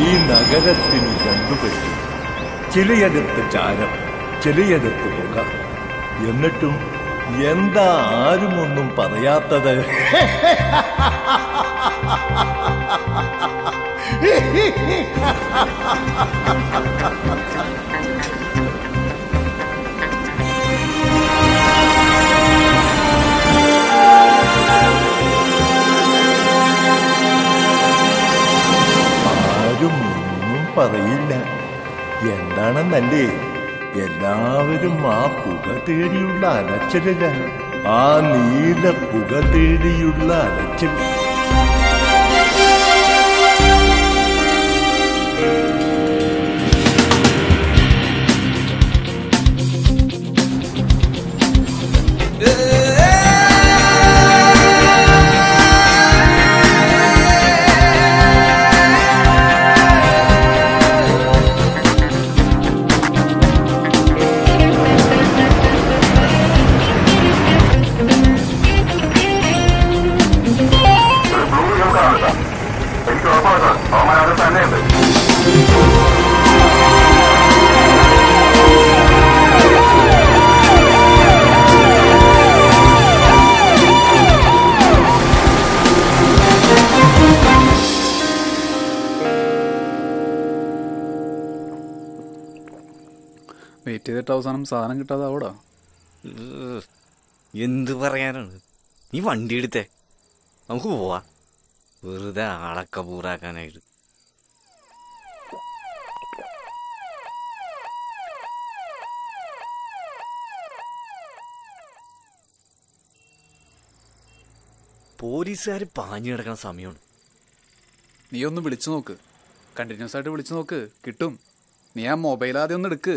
ഈ നഗരത്തിന് രണ്ടുപറ്റും ചിലയിടത്ത് ചാരം ചിലയിടത്ത് പുക എന്നിട്ടും എന്താ ആരും ഒന്നും പറയാത്തത് ആരും ഒന്നും പറയില്ല എന്താണെന്നല്ലേ എല്ലാവരും ആ പുക തേടിയുള്ള അലച്ചിലില്ല ആ നീല പുക തേടിയുള്ള അലച്ചിൽ വെയിറ്റ് ചെയ്തിട്ട് അവസാനം സാധനം കിട്ടാതെ അവിടെ ഏഹ്, എന്ത് പറയാനാണ് നീ വണ്ടി എടുത്തേ നമുക്ക് പോവാ വെറുതെ ആളൊക്കെ പൂറാക്കാനായിട്ട് പോലീസുകാർ പാഞ്ഞു കിടക്കുന്ന സമയമാണ് നീ ഒന്ന് വിളിച്ചു നോക്ക് കണ്ടിന്യൂസ് ആയിട്ട് വിളിച്ചു നോക്ക് കിട്ടും നീ ആ മൊബൈൽ ആദ്യം ഒന്ന് എടുക്ക്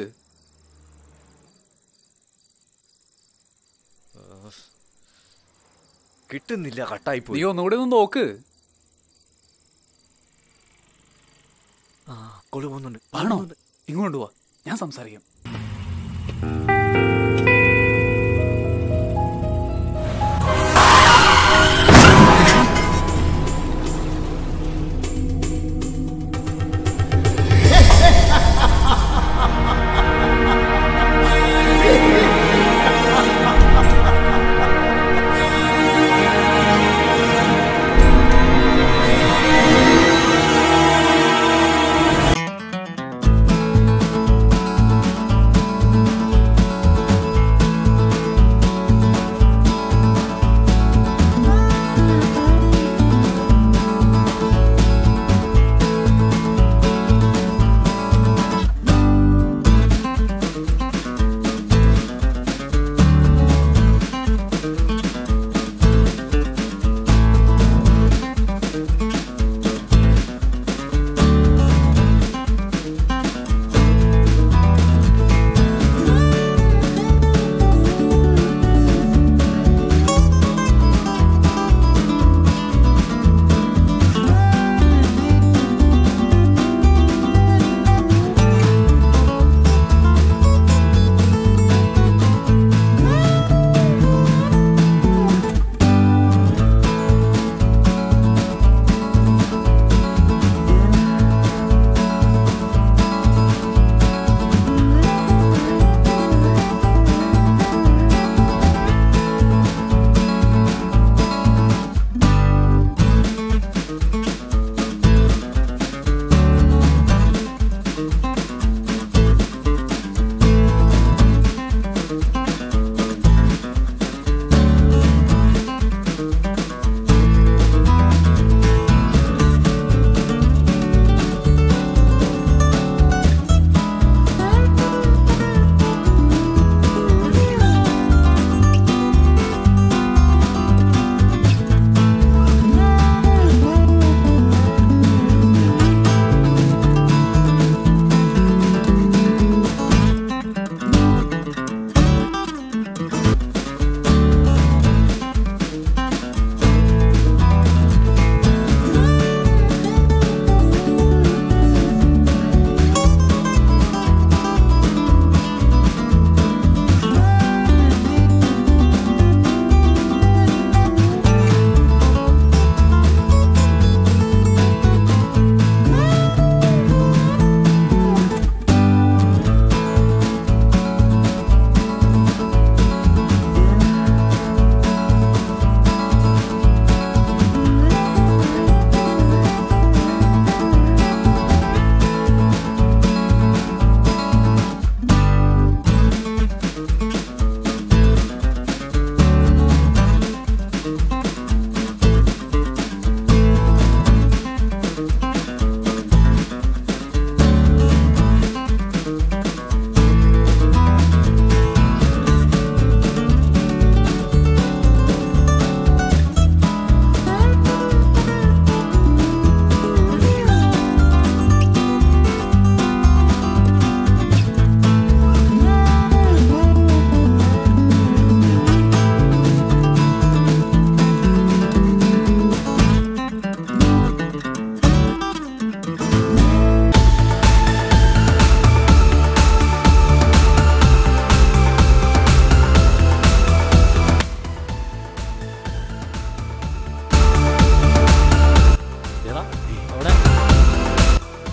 കിട്ടുന്നില്ല കട്ടായി നീ പോയി ഒന്നുകൂടി ഒന്ന് നോക്ക് ആ കൊളു പോകുന്നുണ്ട് ആണോ ഇങ്ങോട്ട് വാ ഞാൻ സംസാരിക്കാം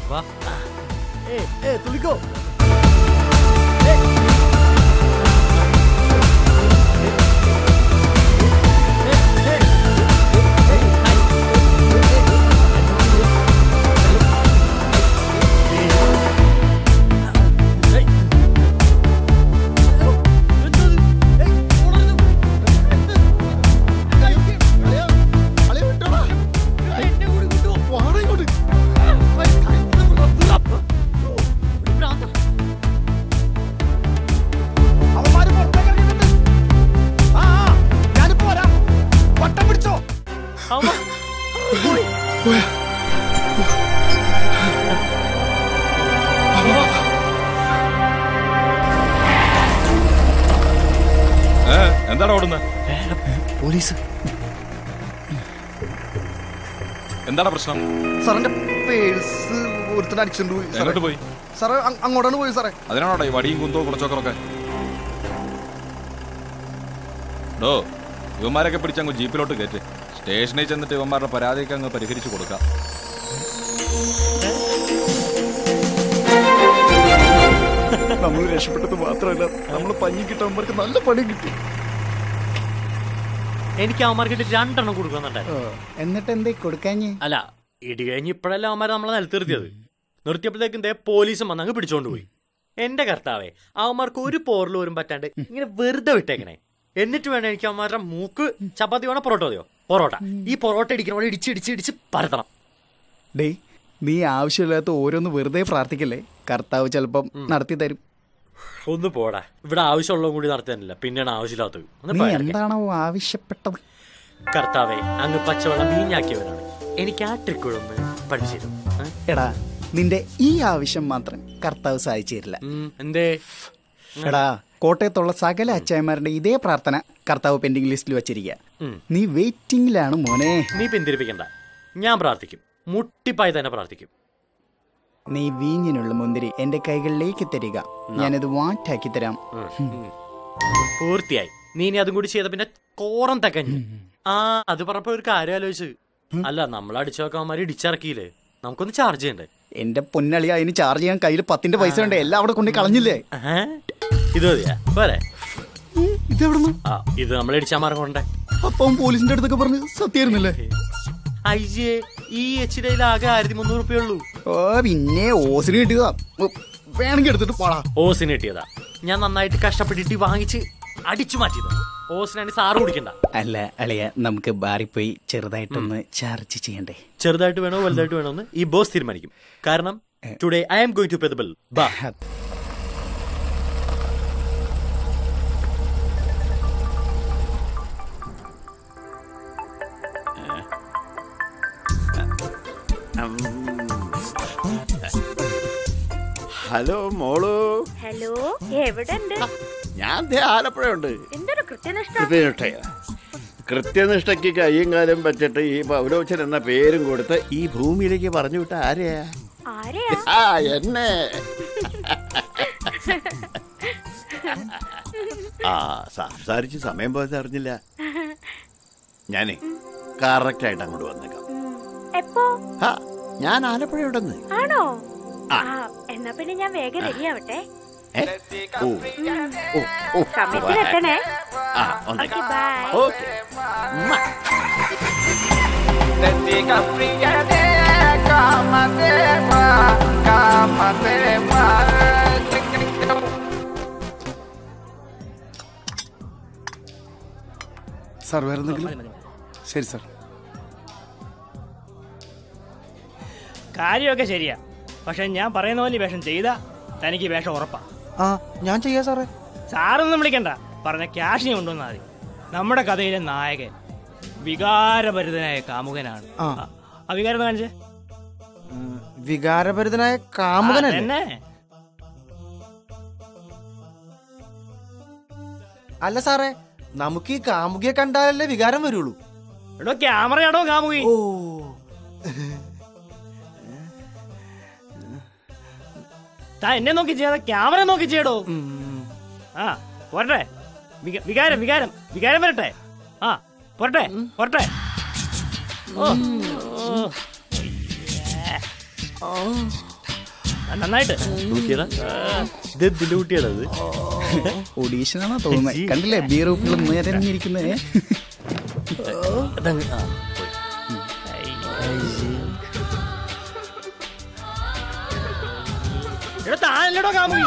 വാ ഏ, എന്താണ് ഓടുന്നത് പോലീസ് എന്താണ് പ്രശ്നം സാറിന്റെ പേഴ്സ് ഒരുത്തൻ അടിച്ചിട്ടുണ്ട് പോയി സാറേ. എങ്ങോട്ട് പോയി സാറേ അങ്- അങ്ങോട്ടാണ് പോയി സാറേ അതിനാണോടെ ഈ വടിയും കുന്തവും കുളച്ചോക്കറൊക്കെ ഡോ ഇവന്മാരൊക്കെ പിടിച്ചങ്ങ് ജീപ്പിലോട്ട് കയറ്റ് സ്റ്റേഷനിൽ ചെന്നിട്ട് ഇവന്മാരുടെ പരാതിയൊക്കെ അങ്ങ് പരിഹരിച്ചു കൊടുക്കാം നമ്മൾ രക്ഷപ്പെട്ടത് മാത്രമല്ല നമ്മൾ പഞ്ഞി കിട്ടുന്നവർക്ക് നല്ല പണി കിട്ടി എനിക്ക് അവന്മാർക്ക് രണ്ടെണ്ണം കൊടുക്കുന്നുണ്ടായിരുന്നു എന്നിട്ട് എന്തേ കൊടുക്കാഞ്ഞ് അല്ല ഇടി കഴിഞ്ഞ് ഇപ്പോഴല്ല അവന്മാരെ നമ്മളെ നിലത്തിരുത്തിയത് നിർത്തിയപ്പോഴത്തേക്കും ദേ പോലീസും വന്ന് അങ്ങ് പിടിച്ചോണ്ട് പോയി എന്റെ കർത്താവേ അവന്മാർക്ക് ഒരു പോറിൽ പോലും പറ്റാണ്ട് ഇങ്ങനെ വെറുതെ വിട്ടേക്കണേ എന്നിട്ട് വേണം എനിക്ക് അവന്മാരുടെ മൂക്ക് ചപ്പാത്തി വേണോ പൊറോട്ട മതിയോ പൊറോട്ട ഈ പൊറോട്ട ഇടിക്കണ ഇടിച്ച് ഇടിച്ച് ഇടിച്ച് പരത്തണം ഡേ നീ ആവശ്യമില്ലാത്ത ഓരോന്ന് വെറുതെ പ്രാർത്ഥിക്കല്ലേ കർത്താവ് ചിലപ്പം നടത്തി തരും ഒന്ന് പോടാ ഇവിടെ ആവശ്യമുള്ളതും കൂടി നടത്താനില്ല പിന്നെയാണ് ആവശ്യമില്ലാത്തത് ഒന്ന് നീ പോയി കിടക്ക്. എന്താണോ ആവശ്യപ്പെട്ടത് കർത്താവേ അങ്ങ് പച്ചവെള്ളം വീഞ്ഞാക്കിയവരാണ് എനിക്ക് ആ ട്രിക്കുകളൊന്ന് പഠിച്ചു തരും ഏ? എടാ നിന്റെ ഈ ആവശ്യം മാത്രം കർത്താവ് സാധിച്ചു തരില്ല ഉം, എന്തേ എടാ കോട്ടയത്തുള്ള സകല അച്ചായന്മാരുടെ ഇതേ പ്രാർത്ഥന കർത്താവ് പെൻഡിങ് ലിസ്റ്റിൽ വെച്ചിരിക്കുക ഉം. നീ വെയിറ്റിംഗിലാണ് മോനെ നീ പിന്തിരിപ്പിക്കണ്ട ഞാൻ പ്രാർത്ഥിക്കും മുട്ടിപ്പായി തന്നെ പ്രാർത്ഥിക്കും നീ വീഞ്ഞിനുള്ള മുന്തിരി എന്റെ കൈകളിലേക്ക് തരിക ഞാനത് വാറ്റാക്കി തരാം പൂർത്തിയായി നീ ഇനി അതും കൂടി ചെയ്ത പിന്നെ കോറം തക്കഞ്ഞു ആ അത് പറഞ്ഞപ്പോ ഒരു കാര്യം ആലോചിച്ച് അല്ല നമ്മൾ അടിച്ചു നോക്കാന്മാര് ഇടിച്ചിറക്കിയില്ലേ നമുക്കൊന്ന് ചാർജ് ചെയ്യണ്ടേ എന്റെ പൊന്നളി അതിന് ചാർജ് ചെയ്യാൻ കയ്യിൽ പത്തിന്റെ പൈസ ഉണ്ട് എല്ലാം അവിടെ കൊണ്ട് കളഞ്ഞില്ലേ ഏ? ഇത് മതിയാ പോരെ ഇതെവിടുന്ന് ആ ഇത് നമ്മൾ ഇടിച്ചാമാർഗം കൊണ്ടേ അപ്പം പോലീസിന്റെ അടുത്തൊക്കെ പറഞ്ഞ് സത്യായിരുന്നില്ലേ ഐജിയെ ഈ എച്ച് ഡിയിൽ ആകെ ആയിരത്തി മുന്നൂറ് റുപ്യ ഉള്ളൂ ഓ പിന്നെ ഓസിന് കിട്ടിയതാ ഉ, വേണമെങ്കിൽ എടുത്തിട്ട് പോടാ ഓസിന് കിട്ടിയതാ ഞാൻ നന്നായിട്ട് കഷ്ടപ്പെട്ടിട്ട് വാങ്ങിച്ച് അടിച്ചു മാറ്റിയത് ഓസിനാണ് സാറ് കുടിക്കണ്ട അല്ല അളിയ നമുക്ക് ബാറിൽ പോയി ചെറുതായിട്ടൊന്ന് ചാർജ് ചെയ്യണ്ടേ ചെറുതായിട്ട് വേണോ വലുതായിട്ട് വേണോ എന്ന് ഈ ബോസ് തീരുമാനിക്കും കാരണം today I am going to pay the bill ബാ ഹലോ മോളു ഹലോ എവിടെ ഉണ്ട് ഞാൻ ദേ ആലപ്പുഴയുണ്ട് എന്തൊരു കൃത്യനിഷ്ഠ കൃത്യനിഷ്ഠയ കൃത്യനിഷ്ഠയ്ക്ക് കയ്യും കാലം പറ്റിട്ട് ഈ പൗരോച്ചൻ എന്ന പേരും കൊടുത്ത് ഈ ഭൂമിയിലേക്ക് പറഞ്ഞു വിട്ട ആരെയാ ആരെയാ ആ എന്നെ ആ സംസാരിച്ച് സമയം പോയത് അറിഞ്ഞില്ല ഞാനേ കറക്റ്റ് ആയിട്ട് അങ്ങോട്ട് വന്നേക്കാം എപ്പോ ആ ഞാൻ ആലപ്പുഴയുണ്ടെന്ന് ആണോ ആ. ആ എന്നാ പിന്നെ ഞാൻ വേഗം റെഡിയാവട്ടെ ഏ? ഓ ഓ ഓ സമയത്തിനെത്തണേ ആ ഓക്കെ ഒന്നേക്കാം ബൈ ഓക്കെ സാർ വേറെ എന്തെങ്കിലും ശരി സാർ കാര്യമൊക്കെ ശരിയാ പക്ഷെ ഞാൻ പറയുന്ന പോലെ ഈ വേഷം ചെയ്താ തനിക്ക് ഈ വേഷം ഉറപ്പാ ആ ഞാൻ ചെയ്യാം സാറേ സാറൊന്നും വിളിക്കണ്ട പറഞ്ഞ ക്യാഷിനെ കൊണ്ടുവന്നാൽ മതി നമ്മുടെ കഥയിലെ നായകൻ വികാരഭരിതനായ കാമുകനാണ് ആ. ആ വികാരം ഒന്ന് കാണിച്ചേ വികാരഭരിതനായ ആ, കാമുകനല്ലേ തന്നെ അല്ല സാറേ നമുക്ക് ഈ കാമുകിയെ കണ്ടാലല്ലേ വികാരം വരുള്ളൂ എടോ ക്യാമറയാടോ കാമുകി ഓ താ എന്നെ നോക്കി ചെയ്യാതെ ക്യാമറ നോക്കി ചെയ്യടോ ആ പോരട്ടെ വിക- വികാരം വികാരം വികാരം വരട്ടെ ആ പോരട്ടെ പോരട്ടെ ഓ ഓ. ആ, നന്നായിട്ട് നോക്കിയടാ ഇത് എന്തിന്റെ കുട്ടിയാണത് ഒഡീഷനാണോ തോന്നുന്നത് കണ്ടില്ലേ ബിയർ കുപ്പികൾ നിരഞ്ഞിരിക്കുന്നത് അതങ്ങ് ആ പോയി. എടാ താനല്ലടോ കാമുകി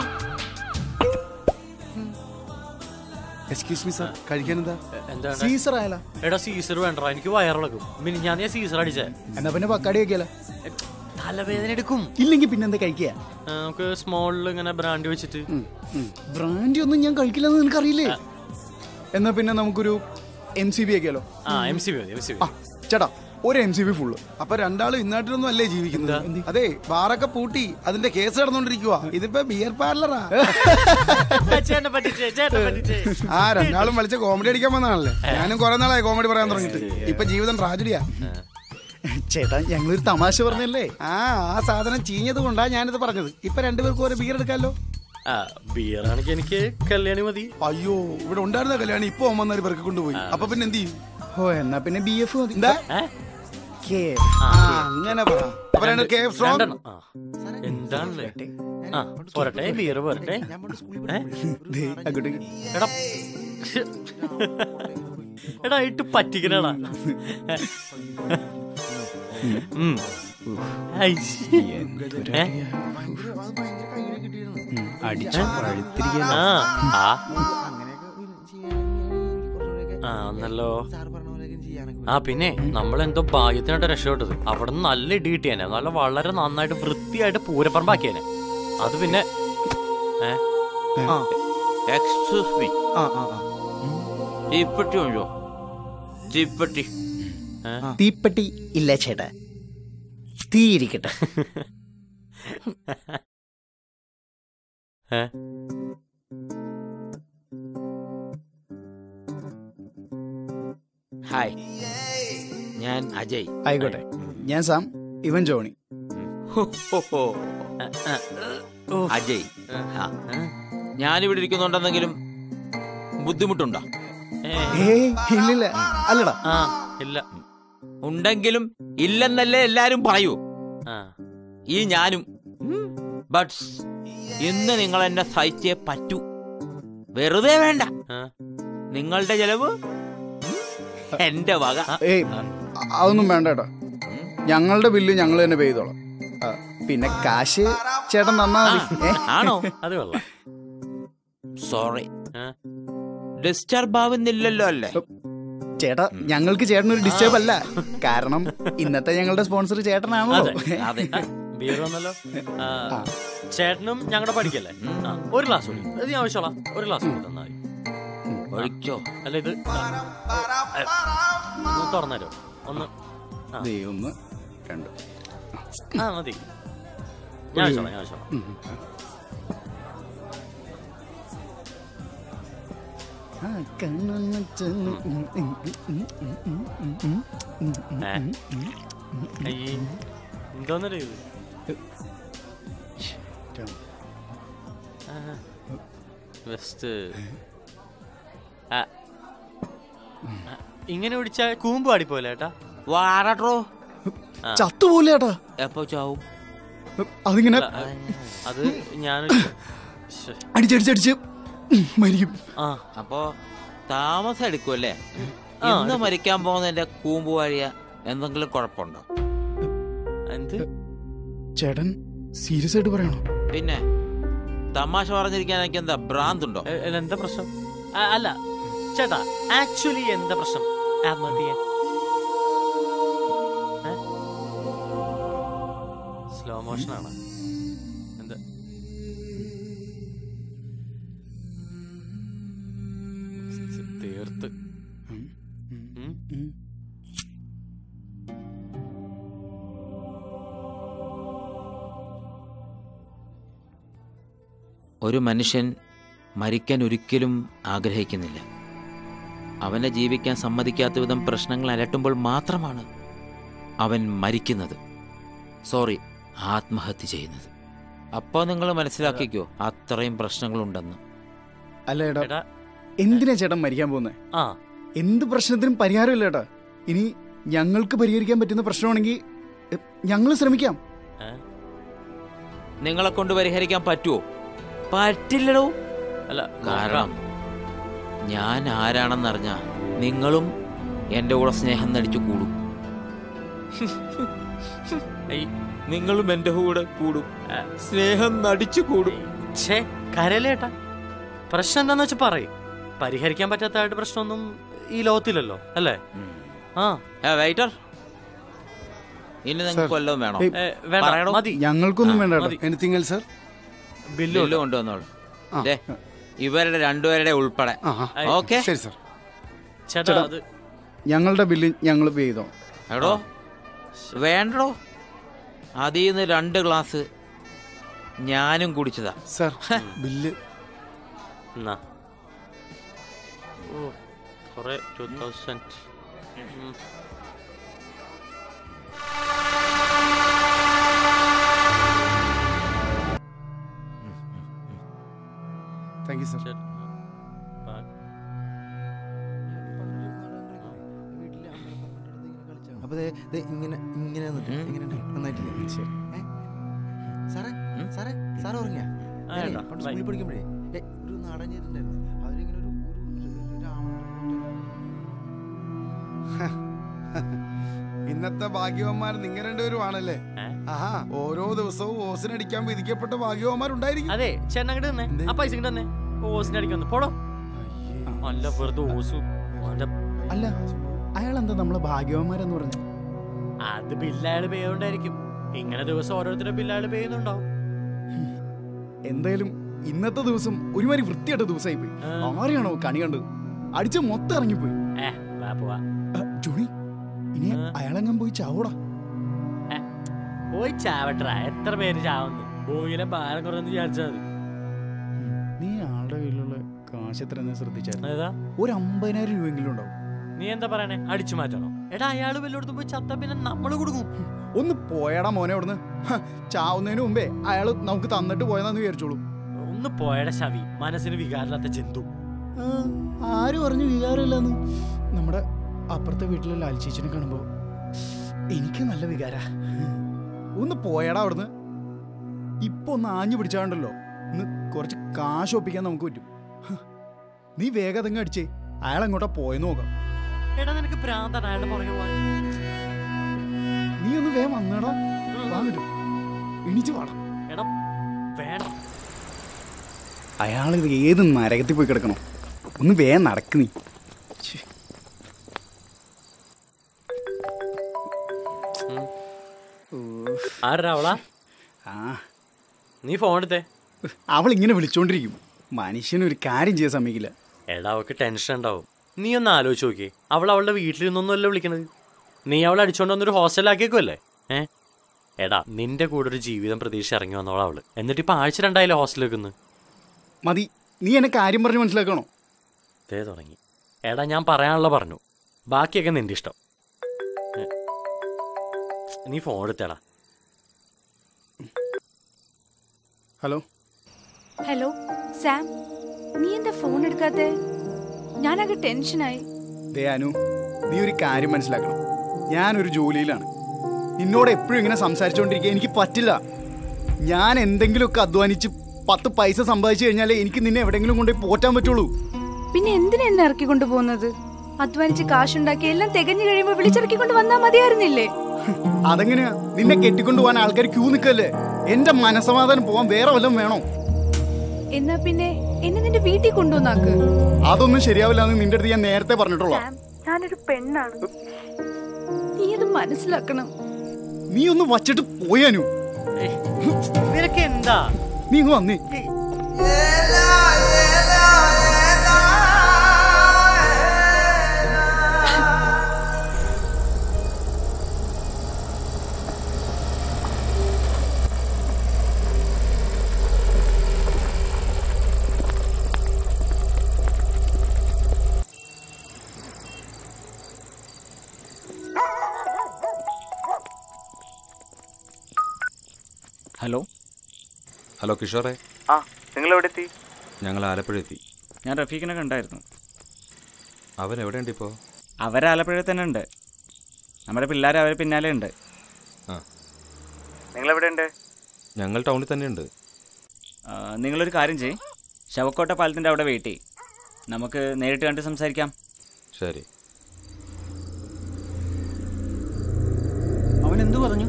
എക്സ്ക്യൂസ് മീ സാർ കഴിക്കാൻ എന്താ എന്താണ് സീസർ ആയാലോ എടാ സീസർ വേണ്ട എനിക്ക് വയറിളക്കും പിന്നെ ഞാൻ ഞാൻ സീസർ അടിച്ചേ എന്നാ പിന്നെ പക്കാടി വെക്കാലോ തലവേദന എടുക്കും ഇല്ലെങ്കിൽ പിന്നെന്താ കഴിക്കുക ആ, നമുക്ക് സ്മോളിൽ ഇങ്ങനെ ബ്രാൻഡ് വെച്ചിട്ട് ബ്രാൻഡി ഒന്നും ഞാൻ കഴിക്കില്ലെന്ന് നിനക്കറിയില്ലേ എന്നാ പിന്നെ നമുക്കൊരു എം സി ബി ആക്കിയാലോ ആ എം സി ബി മതി എം സി ബി ആ ചേട്ടാ ഒരു എം സി ബി ഫുള്ള് അപ്പൊ രണ്ടാളും ഇന്നാട്ടിലൊന്നും അല്ലേ ജീവിക്കുന്നത് അതെ ബാറൊക്കെ പൂട്ടി അതിന്റെ കേസ് നടന്നുകൊണ്ടിരിക്കുക ഇതിപ്പോ ബിയർ പാർലറാ ചേട്ടനെ പറ്റിച്ചേ ചേട്ടനെ പറ്റിച്ചേ ആ രണ്ടാളും വലിച്ച കോമഡി അടിക്കാൻ വന്നതാണല്ലേ ഞാനും കുറെ നാളായി കോമഡി പറയാൻ തുടങ്ങിയിട്ട് ഇപ്പൊ ജീവിതം ട്രാജഡിയാ ചേട്ടാ ഞങ്ങളൊരു തമാശ പറഞ്ഞല്ലേ ആ ആ സാധനം ചീഞ്ഞത് കൊണ്ടാ ഞാനിത് പറഞ്ഞത് ഇപ്പൊ രണ്ടുപേർക്കും ഒരു ബിയർ എടുക്കാലോ ആ ബിയർ ആണെങ്കിൽ എനിക്ക് കല്യാണി മതി അയ്യോ ഇവിടെ ഉണ്ടായിരുന്ന കല്യാണം ഇപ്പൊ ഒമ്പന്നേരം പേർക്ക് കൊണ്ടുപോയി അപ്പൊ പിന്നെ എന്ത് ചെയ്യും ഓ എന്നാ പിന്നെ ബി എഫ് മതി എന്താ ഏ? കെ ആ അങ്ങനെ പറ അപ്പൊ രണ്ട് കെ എഫ് സ്ട്രോങ് രണ്ടെണ്ണം ആ എന്താണല്ലേ ആ പോരട്ടെ ബിയർ പോരട്ടെ ഏ? ദേ, അങ്ങോട്ട് എടാ എടാ ഇട്ട് പറ്റിക്കണടാ ഉം. ഐ, ഏ? അടിച്ചു ആ ആ ആ ഒന്നല്ലോ ആ പിന്നെ നമ്മൾ എന്തോ ഭാഗ്യത്തിനായിട്ട് രക്ഷപ്പെട്ടത് അവിടെ നിന്ന് നല്ല ഇടി കിട്ടിയേനെ നല്ല വളരെ നന്നായിട്ട് വൃത്തിയായിട്ട് പൂരപ്പറമ്പാക്കിയേനെ അത് പിന്നെ ഏ എക്സ്ക്യൂസ് മീ ആ ആ ആ. തീപ്പെട്ടി ഉണ്ടോ തീപ്പെട്ടി തീപ്പെട്ടി ഇല്ല ചേട്ടാ തീ ഇരിക്കട്ടെ ഏ ഹായ് ഞാൻ അജയ് ആയിക്കോട്ടെ ഞാൻ സാം ഇവൻ ജോണി ഹോ, ഹോ, ഹോ. അജയ് ആ. ഞാനിവിടെ ഇരിക്കുന്നുണ്ടെന്നെങ്കിലും ബുദ്ധിമുട്ടുണ്ടോ ഏ, ഏയ് ഇല്ലില്ല അല്ലടാ ആ ഇല്ല ഉണ്ടെങ്കിലും ഇല്ലെന്നല്ലേ എല്ലാരും പറയൂ ആ ഈ ഞാനും ബട്ട് ഇന്ന് നിങ്ങൾ എന്നെ സഹിച്ചേ പറ്റൂ വെറുതെ വേണ്ട ആ. നിങ്ങളുടെ ചെലവ് എന്റെ വക ഏയ് അതൊന്നും വേണ്ട കേട്ടോ ഞങ്ങളുടെ ബില്ല് ഞങ്ങൾ തന്നെ പേ ചെയ്തോളാം ആ, പിന്നെ കാശ് ചേട്ടൻ തന്നാ മതി ഏ? ആണോ അത് കൊള്ളാം സോറി ആ. ഡിസ്റ്റർബ് ആവുന്നില്ലല്ലോ അല്ലേ ചേട്ടാ ഞങ്ങൾക്ക് ചേട്ടനൊരു ഡിസ്റ്റർബ് അല്ല കാരണം ഇന്നത്തെ ഞങ്ങളുടെ സ്പോൺസർ ചേട്ടനാണല്ലോ അതെ ബിയർ വന്നല്ലോ ആ, ചേട്ടനും ഞങ്ങളുടെ പഠിക്കല്ലേ ആ, ഒരു ഗ്ലാസ് കൂടി ഇത് ഞാൻ ആവശ്യമുള്ള ഒരു ഗ്ലാസ് കൂടി തന്നാൽ മതി ഒഴിക്കോ അല്ല ഇത് ആ, ഏ, ഒന്ന് തുറന്നേരോ ഒന്ന് ആ. ദേ ഒന്ന് രണ്ട് ആ മതി ഞാൻ ആവശ്യമുള്ള ഞാൻ ആവശ്യമുള്ള ആ, കണ്ണൊന്ന് ചെന്ന് ഉം, ഉം, ഉം, ഉം, ഉം, ഉം, ഉം, ഉം, ഉം, ഏ? അയ്യേ എന്തോന്നല്ലേ ഇത് ആ, വെസ്റ്റ് ആ. ആ, ഇങ്ങനെ പിടിച്ചാൽ കൂമ്പ് പാടിപ്പോലെ ഏട്ടാ വാറോ ആ. ചത്തുപോലെ ചേട്ടാ എപ്പോ ചാവും അതിങ്ങനെ അല്ല, അത് ഞാൻ അടിച്ചടിച്ചടിച്ച് ഉം, മരിക്കും ആ അപ്പോ താമസം എടുക്കുമല്ലേ ആ, ഇന്ന് എടുക്കും. മരിക്കാൻ പോകുന്നതിന്റെ കൂമ്പ് വഴിയ എന്തെങ്കിലും കുഴപ്പമുണ്ടോ എന്ത് ചേട്ടൻ സീരിയസ് ആയിട്ട് പറയണോ പിന്നെ തമാശ പറഞ്ഞിരിക്കാൻ എനിക്ക് എന്താ ഭ്രാന്തുണ്ടോ എ- എ- എന്താ പ്രശ്നം ആ, അല്ല ചേട്ടാ ആക്ച്വലി എന്താ പ്രശ്നം ആത്മഹത്യ സ്ലോ മോഷൻ ആണ് എന്താ തീർത്ത് ഉം? ഒരു മനുഷ്യൻ മരിക്കാൻ ഒരിക്കലും ആഗ്രഹിക്കുന്നില്ല അവനെ ജീവിക്കാൻ സമ്മതിക്കാത്ത വിധം പ്രശ്നങ്ങൾ അലട്ടുമ്പോൾ മാത്രമാണ് അവൻ മരിക്കുന്നത് സോറി ആത്മഹത്യ ചെയ്യുന്നത് അപ്പോൾ നിങ്ങൾ മനസ്സിലാക്കിക്കോ അത്രയും പ്രശ്നങ്ങളുണ്ടെന്ന് അല്ല ചേട്ടാ എടാ എന്തിനാ ചേട്ടൻ മരിക്കാൻ പോകുന്നത് ആ എന്ത് പ്രശ്നത്തിനും പരിഹാരമില്ല ചേട്ടാ ഇനി ഞങ്ങൾക്ക് പരിഹരിക്കാൻ പറ്റുന്ന പ്രശ്നമാണെങ്കിൽ ഞങ്ങൾ ശ്രമിക്കാം ഏ? നിങ്ങളെ കൊണ്ട് പരിഹരിക്കാൻ പറ്റുമോ പറ്റില്ലടോ അല്ല കാരണം ഞാൻ ആരാണെന്നറിഞ്ഞ നിങ്ങളും എന്റെ കൂടെ സ്നേഹം നടിച്ചു കൂടും ഏയ്, നിങ്ങളും എന്റെ കൂടെ കൂടും സ്നേഹം നടിച്ചു കൂടും ഛേ കരലേട്ടാ പ്രശ്നം എന്താന്ന് വെച്ചാ പറയും പരിഹരിക്കാൻ പറ്റാത്തതായിട്ട് പ്രശ്നമൊന്നും ഈ ലോകത്തില്ലല്ലോ അല്ലേ ആ വെയിറ്റർ ഇനി നിങ്ങൾക്ക് വല്ലതും വേണോ ഏയ്, ഏ, വേണ്ട, പറയണോ? മതി ഞങ്ങൾക്കൊന്നും ആ, വേണ്ട മതി. Anything else sir bill bill കൊണ്ടുവന്നോളൂ ആ. ദേ, ഇവരുടെ രണ്ടുപേരുടെ ഉൾപ്പെടെ ആ ആ. ഓക്കെ ശരി സർ ചേട്ടാ ചേട്ടാ. അത് ഞങ്ങളുടെ ബില്ല് ഞങ്ങൾ പേ ചെയ്തോ എടോ വേണ്ടടോ അതിൽ നിന്ന് രണ്ട് ഗ്ലാസ് ഞാനും കുടിച്ചതാ സർ ബില്ല് എന്നാ ഓ കുറെ two thousand thank you sir അപ്പൊ ദേ- ദേ ഇങ്ങനെ ഇങ്ങനെ നിന്നിട്ട് ഇങ്ങനെ ഉണ്ട്. നന്നായിട്ടില്ലേ ശരി ഏ? സാറേ സാറേ സാറ് ഉറങ്ങിയ ആ, ഏട്ടാ, പണ്ട് ബൈ. സ്കൂളിൽ പഠിക്കുമ്പോഴേ ഏ, ഒരു നാടൻ ചേരുണ്ടായിരുന്നു അതിലിങ്ങനെ ഒരു ഒരു- ഒരു രാമൻ ഇന്നത്തെ ഭാഗ്യവന്മാർ നിങ്ങൾ രണ്ടുപേരുമാണല്ലേ ആഹാ ഓരോ ദിവസവും ഓസിനടിക്കാൻ വിധിക്കപ്പെട്ട ഭാഗ്യവന്മാരുണ്ടായിരിക്കും അതെ ചേട്ടൻ അങ്ങോട്ട് തന്നെ ആ പൈസ ഇങ്ങോട്ട് തന്നെ ഓസിന് അടിക്കുന്നു പോടോ അല്ല വെറുതെ ഓസു അവന്റെ അല്ല അയാൾ എന്താ നമ്മളെ ഭാഗ്യവന്മാരെന്ന് പറഞ്ഞു അത് ബില്ലയാള് പേ ചെയ്തോണ്ടായിരിക്കും ഇങ്ങനെ ദിവസം ഓരോരുത്തരുടെ ബില്ലയാള് പേ ചെയ്യുന്നുണ്ടാവും എന്തായാലും ഇന്നത്തെ ദിവസം ഒരുമാതിരി വൃത്തിയായിട്ട ദിവസമായി പോയി ആരെയാണോ കണി കണ്ടത് അടിച്ച് മൊത്തം ഇറങ്ങിപ്പോയി ഏ വാ പോവാ ജോണി ഇനി അയാളെങ്ങാൻ പോയി ചാവൂടാ പോയി ചാവട്ര എത്ര പേര് ചാവുന്നു ഭൂമിയിലെ ഭാരം കുറഞ്ഞെന്ന് വിചാരിച്ചാൽ മതി നീ ആളുടെ കയ്യിലുള്ള കാശ് എത്ര ഏതാ? ശ്രദ്ധിച്ചായിരുന്നു ഒരു അമ്പതിനായിരം രൂപയെങ്കിലും ഉണ്ടാവും നീ എന്താ പറയണേ അടിച്ചു മാറ്റണോ എടാ അയാള് വല്ലോടത്തും പോയി ചത്ത പിന്നെ നമ്മള് കൊടുക്കും ഒന്ന് പോയടാ മോനെ അവിടുന്ന് ഹ, ചാവുന്നതിന് മുമ്പേ അയാൾ നമുക്ക് തന്നിട്ട് പോയതാന്ന് വിചാരിച്ചോളൂ ഒന്ന് പോയടെ ശവി മനസ്സിന് വികാരമില്ലാത്ത ജന്തു ആ, ആര് പറഞ്ഞു വികാരമില്ലെന്ന് നമ്മുടെ അപ്പുറത്തെ വീട്ടിലെ ലാൽ ചേച്ചിനെ കാണുമ്പോ എനിക്ക് നല്ല വികാര ഒന്ന് പോയടാ അവിടുന്ന് ഇപ്പൊ ഒന്ന് ആഞ്ഞു പിടിച്ചാണ്ടല്ലോ ഇന്ന് കുറച്ച് കാശ് ഒപ്പിക്കാൻ നമുക്ക് പറ്റും ഹ, നീ വേഗം അതങ്ങ് അടിച്ചേ അയാൾ എങ്ങോട്ടാ പോയെന്ന് നോക്കാം എടാ നിനക്ക് പ്രാന്താണ് അയാളുടെ പുറകെ പോവാൻ നീ ഒന്ന് വേഗം വന്നടാ വാങ്ങിട്ടു എണീച്ച് വാടാ എടാ വേണം അയാൾ ഇത് ഏത് നരകത്തിൽ പോയി കിടക്കണോ ഒന്ന് വേഗം നടക്ക് നീ ഛെ. ആരാ അവളാ ആ നീ ഫോൺ എടുത്തേ അവൾ ഇങ്ങനെ വിളിച്ചോണ്ടിരിക്കും മനുഷ്യനൊരു കാര്യം ചെയ്യാൻ സമ്മതിക്കില്ല എടാ അവൾക്ക് ടെൻഷൻ ഉണ്ടാവും നീ ഒന്ന് ആലോചിച്ച് നോക്കി അവൾ അവളുടെ വീട്ടിൽ നിന്നൊന്നുമല്ല വിളിക്കണത് നീ അവളെ അടിച്ചോണ്ട് വന്നൊരു ഹോസ്റ്റലിലാക്കിയേക്കുമല്ലേ ഏ എടാ നിന്റെ കൂടെ ഒരു ജീവിതം പ്രതീക്ഷ ഇറങ്ങി വന്നോളാ അവള് എന്നിട്ട് ഇപ്പൊ ആഴ്ച രണ്ടായാലും ഹോസ്റ്റലിൽ വെക്കുന്നു മതി നീ എന്നെ കാര്യം പറഞ്ഞ് മനസ്സിലാക്കണോ ദേ തുടങ്ങി എടാ ഞാൻ പറയാനുള്ള പറഞ്ഞു ബാക്കിയൊക്കെ നിന്റെ ഇഷ്ടം ഏ, നീ ഫോൺ എടുത്തേടാ ഹലോ ഹലോ സാം നീ എന്താ ഫോൺ എടുക്കാത്തെ ഞാനാകെ ടെൻഷനായി ദേ അനു നീ ഒരു കാര്യം മനസ്സിലാക്കണം ഞാനൊരു ജോലിയിലാണ് നിന്നോട് എപ്പോഴും ഇങ്ങനെ സംസാരിച്ചുകൊണ്ടിരിക്കുക എനിക്ക് പറ്റില്ല ഞാൻ എന്തെങ്കിലുമൊക്കെ അധ്വാനിച്ച് പത്ത് പൈസ സമ്പാദിച്ചു കഴിഞ്ഞാലേ എനിക്ക് നിന്നെ എവിടെയെങ്കിലും കൊണ്ടുപോയി പോറ്റാൻ പറ്റുള്ളൂ പിന്നെ എന്തിനാ എന്നെ ഇറക്കി കൊണ്ടുപോകുന്നത് അധ്വാനിച്ച് കാശുണ്ടാക്കി എല്ലാം തികഞ്ഞു കഴിയുമ്പോ വിളിച്ചിറക്കി കൊണ്ട് വന്നാ മതിയായിരുന്നില്ലേ അതെങ്ങനെയാ നിന്നെ കെട്ടിക്കൊണ്ടു പോകാൻ ആൾക്കാർ ക്യൂ നിൽക്കല്ലേ എന്റെ മനസമാധാനം പോവാൻ വേറെ വല്ലതും വേണോ എന്നാ പിന്നെ എന്നെ നിന്റെ വീട്ടിൽ കൊണ്ടുവന്നാക്ക് അതൊന്നും ശരിയാവില്ല എന്ന് നിന്റെ അടുത്ത് ഞാൻ നേരത്തെ പറഞ്ഞിട്ടുള്ള ഞാനൊരു പെണ്ണാണ് നീ അത് മനസ്സിലാക്കണം നീ ഒന്ന് വച്ചിട്ട് പോയാനു നിനക്ക് എന്താ നീ ഇങ്ങ് വന്നേ ഹലോ ഹലോ കിഷോറെ ആ നിങ്ങൾ എവിടെ എത്തി ഞങ്ങൾ ആലപ്പുഴ എത്തി ഞാൻ റഫീഖിനെ കണ്ടായിരുന്നു അവൻ എവിടെയുണ്ട് ഇപ്പോൾ അവർ ആലപ്പുഴയിൽ തന്നെ ഉണ്ട് നമ്മുടെ പിള്ളേർ അവരെ പിന്നാലെ ഉണ്ട് ആ നിങ്ങൾ എവിടെ ഉണ്ട് ഞങ്ങൾ ടൗണിൽ തന്നെയുണ്ട് ആ, നിങ്ങളൊരു കാര്യം ചെയ്യ് ശവക്കോട്ട പാലത്തിൻ്റെ അവിടെ വെയിറ്റ് ചെയ്യ് നമുക്ക് നേരിട്ട് കണ്ട് സംസാരിക്കാം ശരി അവൻ എന്തു പറഞ്ഞു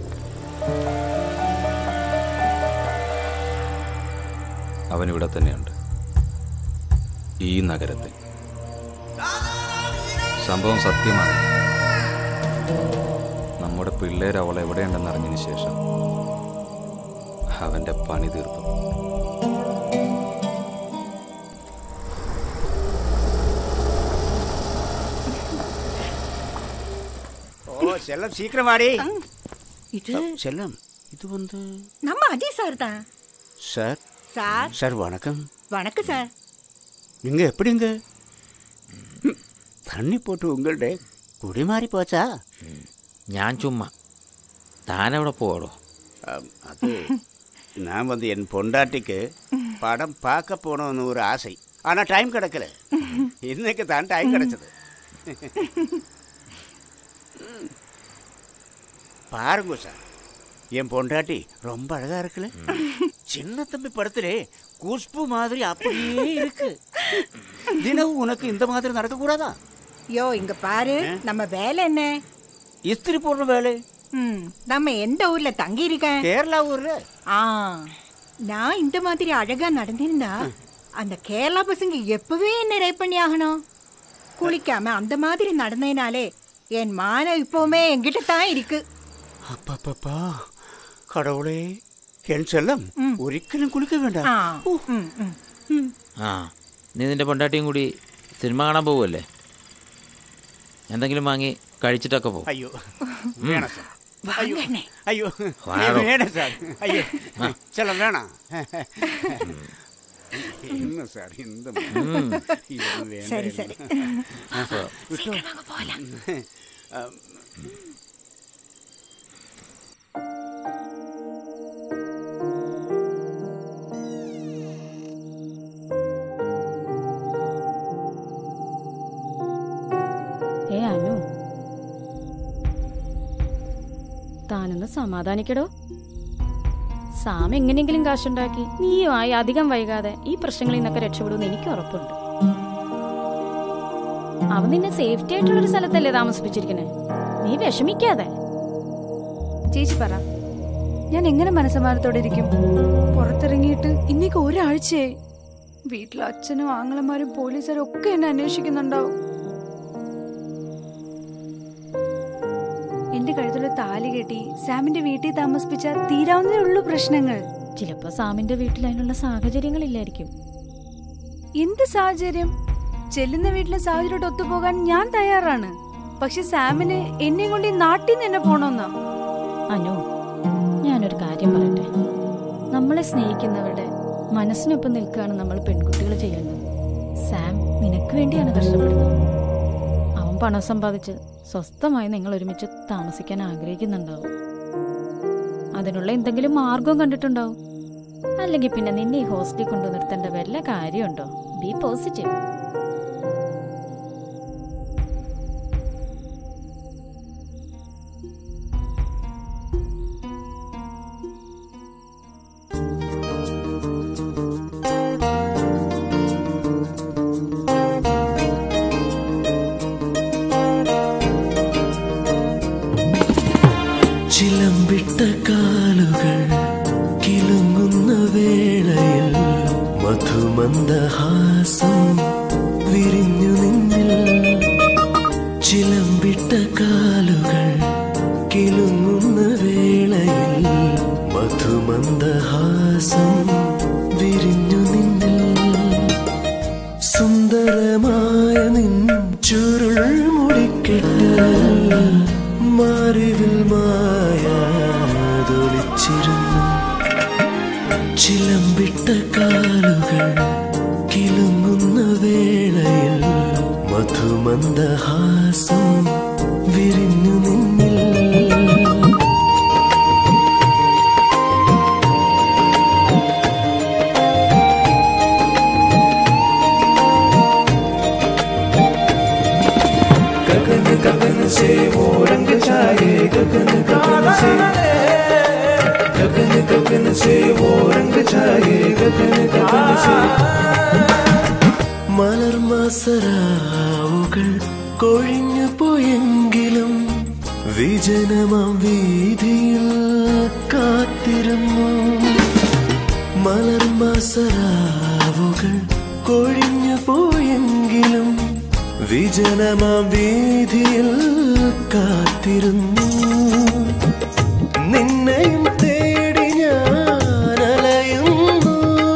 അവൻ ഇവിടെ തന്നെയുണ്ട് ഈ നഗരത്തിൽ സംഭവം സത്യമാണ് നമ്മുടെ പിള്ളേർ അവൾ എവിടെയുണ്ടെന്ന് അറിഞ്ഞതിന് ശേഷം അവന്റെ പണി തീർക്കും ஓ செல்லம் சீக்கிரம் வாடி இது செல்லம் இது வந்து நம்ம அஜய் சார் தான் சார் சார் சார் வணக்கம் வணக்கம் சார் நீங்க எப்படிங்க ம், தண்ணி போட்டு உங்கள்ட குடி மாறி போச்சா ഞാൻ ചുമ്മാ താനവിടെ പോടോ ஆம், அது நான் வந்து என் பொண்டாட்டிக்கு படம் பார்க்க போகணும்னு ஒரு ஆசை ஆனா டைம் கிடைக்கல இன்னைக்கு தான் டைம் கிடைச்சது ம். பாருங்க சார் என் பொண்டாட்டி ரொம்ப அழகா இருக்குல்ல சின்ன தம்பி படத்திலே குஷ்பு மாதிரி அப்படியே இருக்கு தினமும் உனக்கு இந்த மாதிரி நடக்க கூடாதா யோ இங்க பாரு நம்ம வேலை என்ன இஸ்திரி போடுற வேலை ம், நம்ம எந்த ஊர்ல தங்கி இருக்கேன் கேரளா ஊர்ல ஆ நான் இந்த மாதிரி அழகா நடந்திருந்தா அந்த கேரளா பசங்க எப்பவே என்ன ரேப் பண்ணி ஆகணும் குளிக்காம அந்த மாதிரி நடந்ததுனாலே என் மானம் இப்பவுமே என்கிட்ட தான் இருக்கு அப்பப்பப்பா கடவுளே എൻ ചെല്ലം ഒരിക്കലും കുളിക്ക വേണ്ട ആ ഉം, ഉം, ഉം. ആ നീ നിന്റെ പൊണ്ടാട്ടിയും കൂടി സിനിമ കാണാൻ പോവുമല്ലേ എന്തെങ്കിലും വാങ്ങി കഴിച്ചിട്ടൊക്കെ പോകും അയ്യോ വേണം സാർ അയ്യോ வாங்கண்ணே. അയ്യോ വാടോ. വേണം സാർ അയ്യോ ആ. ചെല്ലം വേണം ഇന്ന് സാർ ഇന്ത ഉം. சரி சரி വിട്ടോ ആ, ഏ അനു താനൊന്ന് സമാധാനിക്കടോ സാം എങ്ങനെയെങ്കിലും കാശുണ്ടാക്കി നീയുമായി അധികം വൈകാതെ ഈ പ്രശ്നങ്ങളിൽ നിന്നൊക്കെ രക്ഷപ്പെടുമെന്ന് എനിക്ക് ഉറപ്പുണ്ട് അവൻ നിന്നെ സേഫ്റ്റി ആയിട്ടുള്ളൊരു സ്ഥലത്തല്ലേ താമസിപ്പിച്ചിരിക്കണേ നീ വിഷമിക്കാതെ ചേച്ചി പറ ഞാൻ എങ്ങനെ മനസ്സമാനത്തോടെ ഇരിക്കും പുറത്തിറങ്ങിയിട്ട് ഇന്നേക്ക് ഒരാഴ്ചയായി വീട്ടിലെ അച്ഛനും ആങ്ങളമാരും പോലീസുകാരും ഒക്കെ എന്നെ അന്വേഷിക്കുന്നുണ്ടാവും എന്റെ കഴുത്തിലൊരു താലി കെട്ടി സാമിന്റെ വീട്ടിൽ താമസിപ്പിച്ച തീരാവുന്നതേ ഉള്ളൂ പ്രശ്നങ്ങൾ ചിലപ്പോ സാമിന്റെ വീട്ടിൽ അതിനുള്ള സാഹചര്യങ്ങളില്ലായിരിക്കും എന്ത് സാഹചര്യം ചെല്ലുന്ന വീട്ടിലെ സാഹചര്യമായിട്ട് ഒത്തുപോകാൻ ഞാൻ തയ്യാറാണ് പക്ഷെ സാമിന് എന്നെ കൊണ്ട് ഈ നാട്ടിൽ നിന്ന് തന്നെ പോണോന്നാ അനു ഞാനൊരു കാര്യം പറയട്ടെ നമ്മളെ സ്നേഹിക്കുന്നവരുടെ മനസ്സിനൊപ്പം നിൽക്കുകയാണ് നമ്മൾ പെൺകുട്ടികൾ ചെയ്യേണ്ടത് സാം നിനക്ക് വേണ്ടിയാണ് കഷ്ടപ്പെടുന്നത് അവൻ പണം സമ്പാദിച്ച് സ്വസ്ഥമായി നിങ്ങൾ ഒരുമിച്ച് താമസിക്കാൻ ആഗ്രഹിക്കുന്നുണ്ടാവും അതിനുള്ള എന്തെങ്കിലും മാർഗവും കണ്ടിട്ടുണ്ടാവും അല്ലെങ്കിൽ പിന്നെ നിന്നെ ഈ ഹോസ്റ്റലിൽ കൊണ്ടു നിർത്തേണ്ട വല്ല കാര്യമുണ്ടോ ബി പോസിറ്റീവ് ചിലമ്പിട്ട കാലുകൾ കിലുങ്ങുന്ന വേളയിൽ മധുമന്ദഹാസം വിരിഞ്ഞു നിന്നിൽ ചിലമ്പിട്ട കാലുകൾ കിലുങ്ങുന്ന വേളയിൽ മധുമന്ദഹാസം വിരിഞ്ഞു നിന്നിൽ സുന്ദരമായ നിൻ ചുരുൾ മുടിക്കെട്ട് മാറിവിൽ മായാതൊളിച്ചിരുന്നു ചിലമ്പിട്ട കാലുകൾ കിലുങ്ങുന്ന വേളയിൽ മധുമന്ദഹാസം വിരിഞ്ഞു നിന്നിൽ गगन गगन से वो रंग छाए गगन गगन से गगन गगन गगन से वो रंग जाए गगन गगन से മലർമാസരാവുകൾ കൊഴിഞ്ഞു പോയെങ്കിലും വിജനമാം വീതിയിൽ കാത്തിരുന്നു മലർമാസരാവുകൾ കൊഴിഞ്ഞു പോയെങ്കിലും വിജനമാം വീതിയിൽ കാത്തിരുന്നു നിന്നെയും തേടി ഞാൻ അലയുന്നു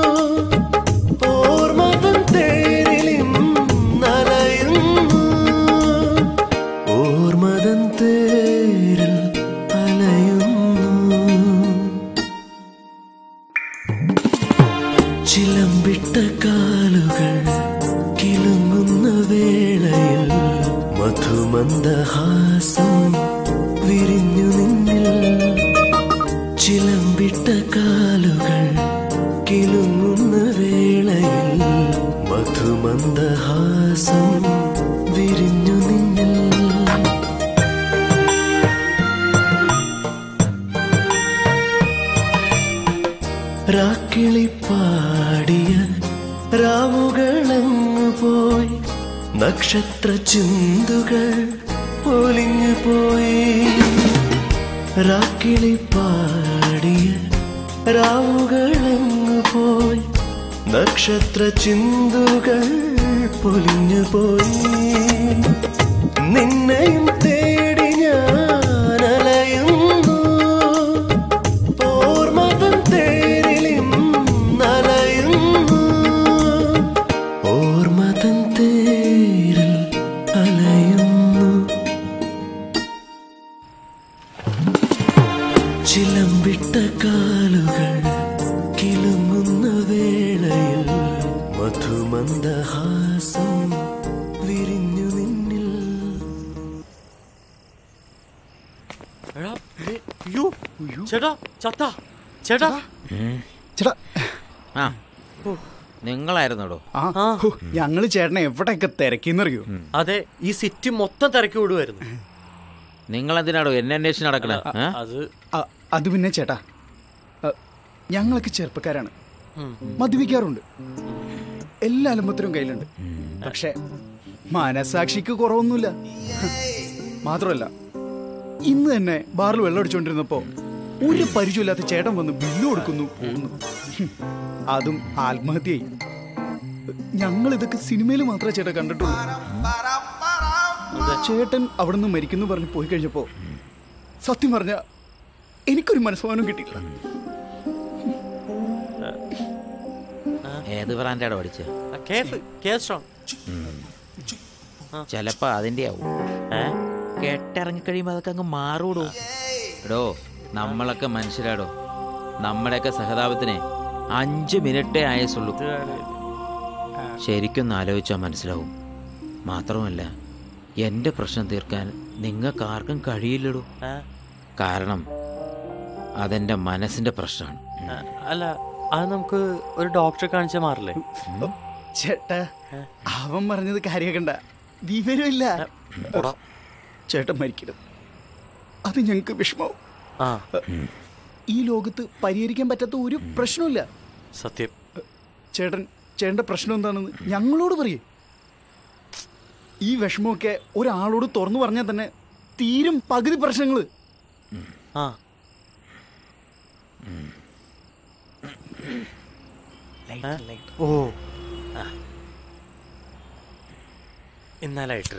ഓർമ്മതൻ തേരിലും അലയുന്നു ഓർമ്മതൻ തേരിൽ അലയുന്നു ചിലമ്പിട്ട കാലുകൾ കിളുങ്ങുന്ന വേളയിൽ മധുമന്ദഹാസം വിരിഞ്ഞു നിന്നിൽ ചിലമ്പിട്ട കാലുകൾ കിളുങ്ങുന്ന വേളയിൽ മധുമന്ദഹാസം വിരിഞ്ഞു നിന്നിൽ രാക്കിളി പാടിയ രാവുകളങ്ങു പോയി നക്ഷത്ര ചിന്തുകൾ പൊലിഞ്ഞു പോയി രാക്കിളി പാടിയ രാവുകളങ്ങു പോയി നക്ഷത്ര ചിന്തുകൾ പൊലിഞ്ഞു പോയി നിന്നെയും തേടി ഞാൻ അലയുന്നു ഓർമ്മതൻ തേരിലും അലയുന്നു ഓർമ്മതൻ തേരിൽ അലയുന്നു ചിലമ്പിട്ട കാലുകൾ കിളുങ്ങുന്ന വേളയിൽ മധുമന്ദഹാസം വിരിഞ്ഞു നിന്നിൽ എടാ, ദേ, അയ്യോ, ചേട്ടാ ചത്താ ചേട്ടാ ചേട്ടാ ആ നിങ്ങളായിരുന്നോടോ ആ ഹോ, ഞങ്ങള് ചേട്ടനെ എവിടെയൊക്കെ തിരക്കിന്നറിയോ അതെ ഈ സിറ്റി മൊത്തം തിരക്കി വിടുമായിരുന്നു നിങ്ങൾ എന്തിനാടോ എന്നെ അന്വേഷിച്ച് നടക്കണേ ഏ? അത് അ- അത് പിന്നെ ചേട്ടാ അ, ഞങ്ങളൊക്കെ ചെറുപ്പക്കാരാണ് മദ്യപിക്കാറുണ്ട് എല്ലാ അലമ്പത്തിനും കയ്യിലുണ്ട് പക്ഷെ മനസാക്ഷിക്ക് കുറവൊന്നുമില്ല മാത്രമല്ല ഇന്ന് തന്നെ ബാറിൽ വെള്ളം അടിച്ചുകൊണ്ടിരുന്നപ്പോ ഒരു പരിചയമില്ലാത്ത ചേട്ടൻ വന്ന് ബില്ല് കൊടുക്കുന്നു പോകുന്നു ഹും, അതും ആത്മഹത്യയായി ഞങ്ങൾ ഇതൊക്കെ സിനിമയിൽ മാത്രമേ ചേട്ടാ കണ്ടിട്ടുള്ളൂ ചേട്ടൻ അവിടെ നിന്ന് മരിക്കുന്നു പറഞ്ഞ് പോയി കഴിഞ്ഞപ്പോ സത്യം പറഞ്ഞ എനിക്കൊരു മനസ്സമാനം കിട്ടിയില്ല ഏത് ബ്രാൻഡാടോ പഠിച്ചത് കേഫ് കേഫ് സ്ട്രോങ് ചിലപ്പോ അതിന്റെ ആവും കെട്ടിറങ്ങി കഴിയുമ്പോ അതൊക്കെ അങ്ങ് മാറൂടോ എടോ നമ്മളൊക്കെ മനുഷ്യരാടോ നമ്മുടെയൊക്കെ സഹതാപത്തിന് അഞ്ച് മിനിറ്റേ ആയസുള്ളൂ ശരിക്കൊന്ന് ആലോചിച്ചാൽ മനസ്സിലാവും മാത്രമല്ല എന്റെ പ്രശ്നം തീർക്കാൻ നിങ്ങൾക്ക് ആർക്കും കഴിയില്ലടോ കാരണം അതെന്റെ മനസ്സിന്റെ പ്രശ്നമാണ് അല്ല അത് നമുക്ക് ഒരു ഡോക്ടറെ കാണിച്ചാൽ മാറില്ലേ ചേട്ടാ അവൻ പറഞ്ഞത് കാര്യാക്കണ്ട വിവരമില്ല ചേട്ടൻ മരിക്കരുത് അത് ഞങ്ങൾക്ക് വിഷമാവും ആ ഈ ലോകത്ത് പരിഹരിക്കാൻ പറ്റാത്ത ഒരു പ്രശ്നമില്ല സത്യം ചേട്ടൻ ചേട്ടന്റെ പ്രശ്നം എന്താണെന്ന് ഞങ്ങളോട് പറയേ ഈ വിഷമമൊക്കെ ഒരാളോട് തുറന്നു പറഞ്ഞാൽ തന്നെ തീരും പകുതി പ്രശ്നങ്ങള് ആ ഓ ആ. എന്നാ ലൈറ്റർ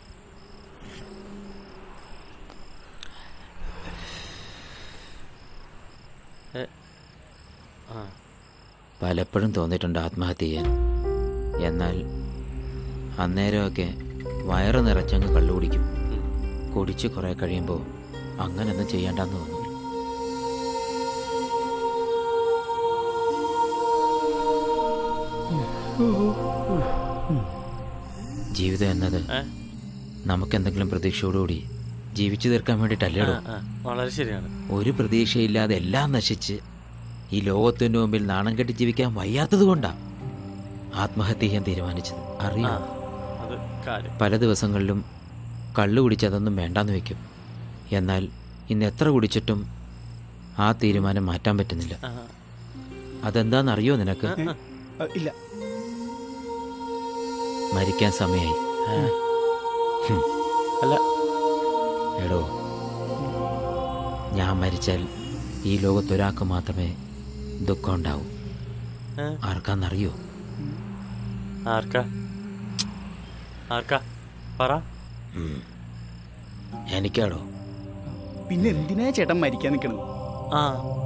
ആ പലപ്പോഴും തോന്നിയിട്ടുണ്ട് ആത്മഹത്യ ചെയ്യാൻ എന്നാൽ അന്നേരമൊക്കെ വയറ് നിറച്ചങ്ങ് കള്ളു കുടിക്കും കുടിച്ച് കുറെ കഴിയുമ്പോൾ അങ്ങനൊന്നും ചെയ്യണ്ടെന്ന് തോന്നും ജീവിതം എന്നത് നമുക്കെന്തെങ്കിലും പ്രതീക്ഷയോടുകൂടി ജീവിച്ചു തീർക്കാൻ വേണ്ടിയിട്ടല്ലേടോ ആ, ആ, വളരെ ശരിയാണ് ഒരു പ്രതീക്ഷയില്ലാതെ എല്ലാം നശിച്ച് ഈ ലോകത്തിന്റെ മുമ്പിൽ നാണം കെട്ടി ജീവിക്കാൻ വയ്യാത്തത് കൊണ്ടാ ആത്മഹത്യ ചെയ്യാൻ തീരുമാനിച്ചത് അറിയാം അത് കാര്യം പല ദിവസങ്ങളിലും കള്ളു കുടിച്ച് അതൊന്നും വേണ്ടാന്ന് വെക്കും എന്നാൽ ഇന്ന് എത്ര കുടിച്ചിട്ടും ആ തീരുമാനം മാറ്റാൻ പറ്റുന്നില്ല അതെന്താണെന്നറിയോ നിനക്ക് ഇല്ല മരിക്കാൻ സമയായി ഹും. അല്ല എടോ ഞാൻ മരിച്ചാൽ ഈ ലോകത്തൊരാൾക്ക് മാത്രമേ ദുഃഖം ഉണ്ടാവൂ ഏ? ആർക്കാന്നറിയോ ആർക്കാ ആർക്കാ പറ എനിക്കാടോ പിന്നെ എന്തിനാ ചേട്ടൻ മരിക്കാൻ നിൽക്കണത് ആ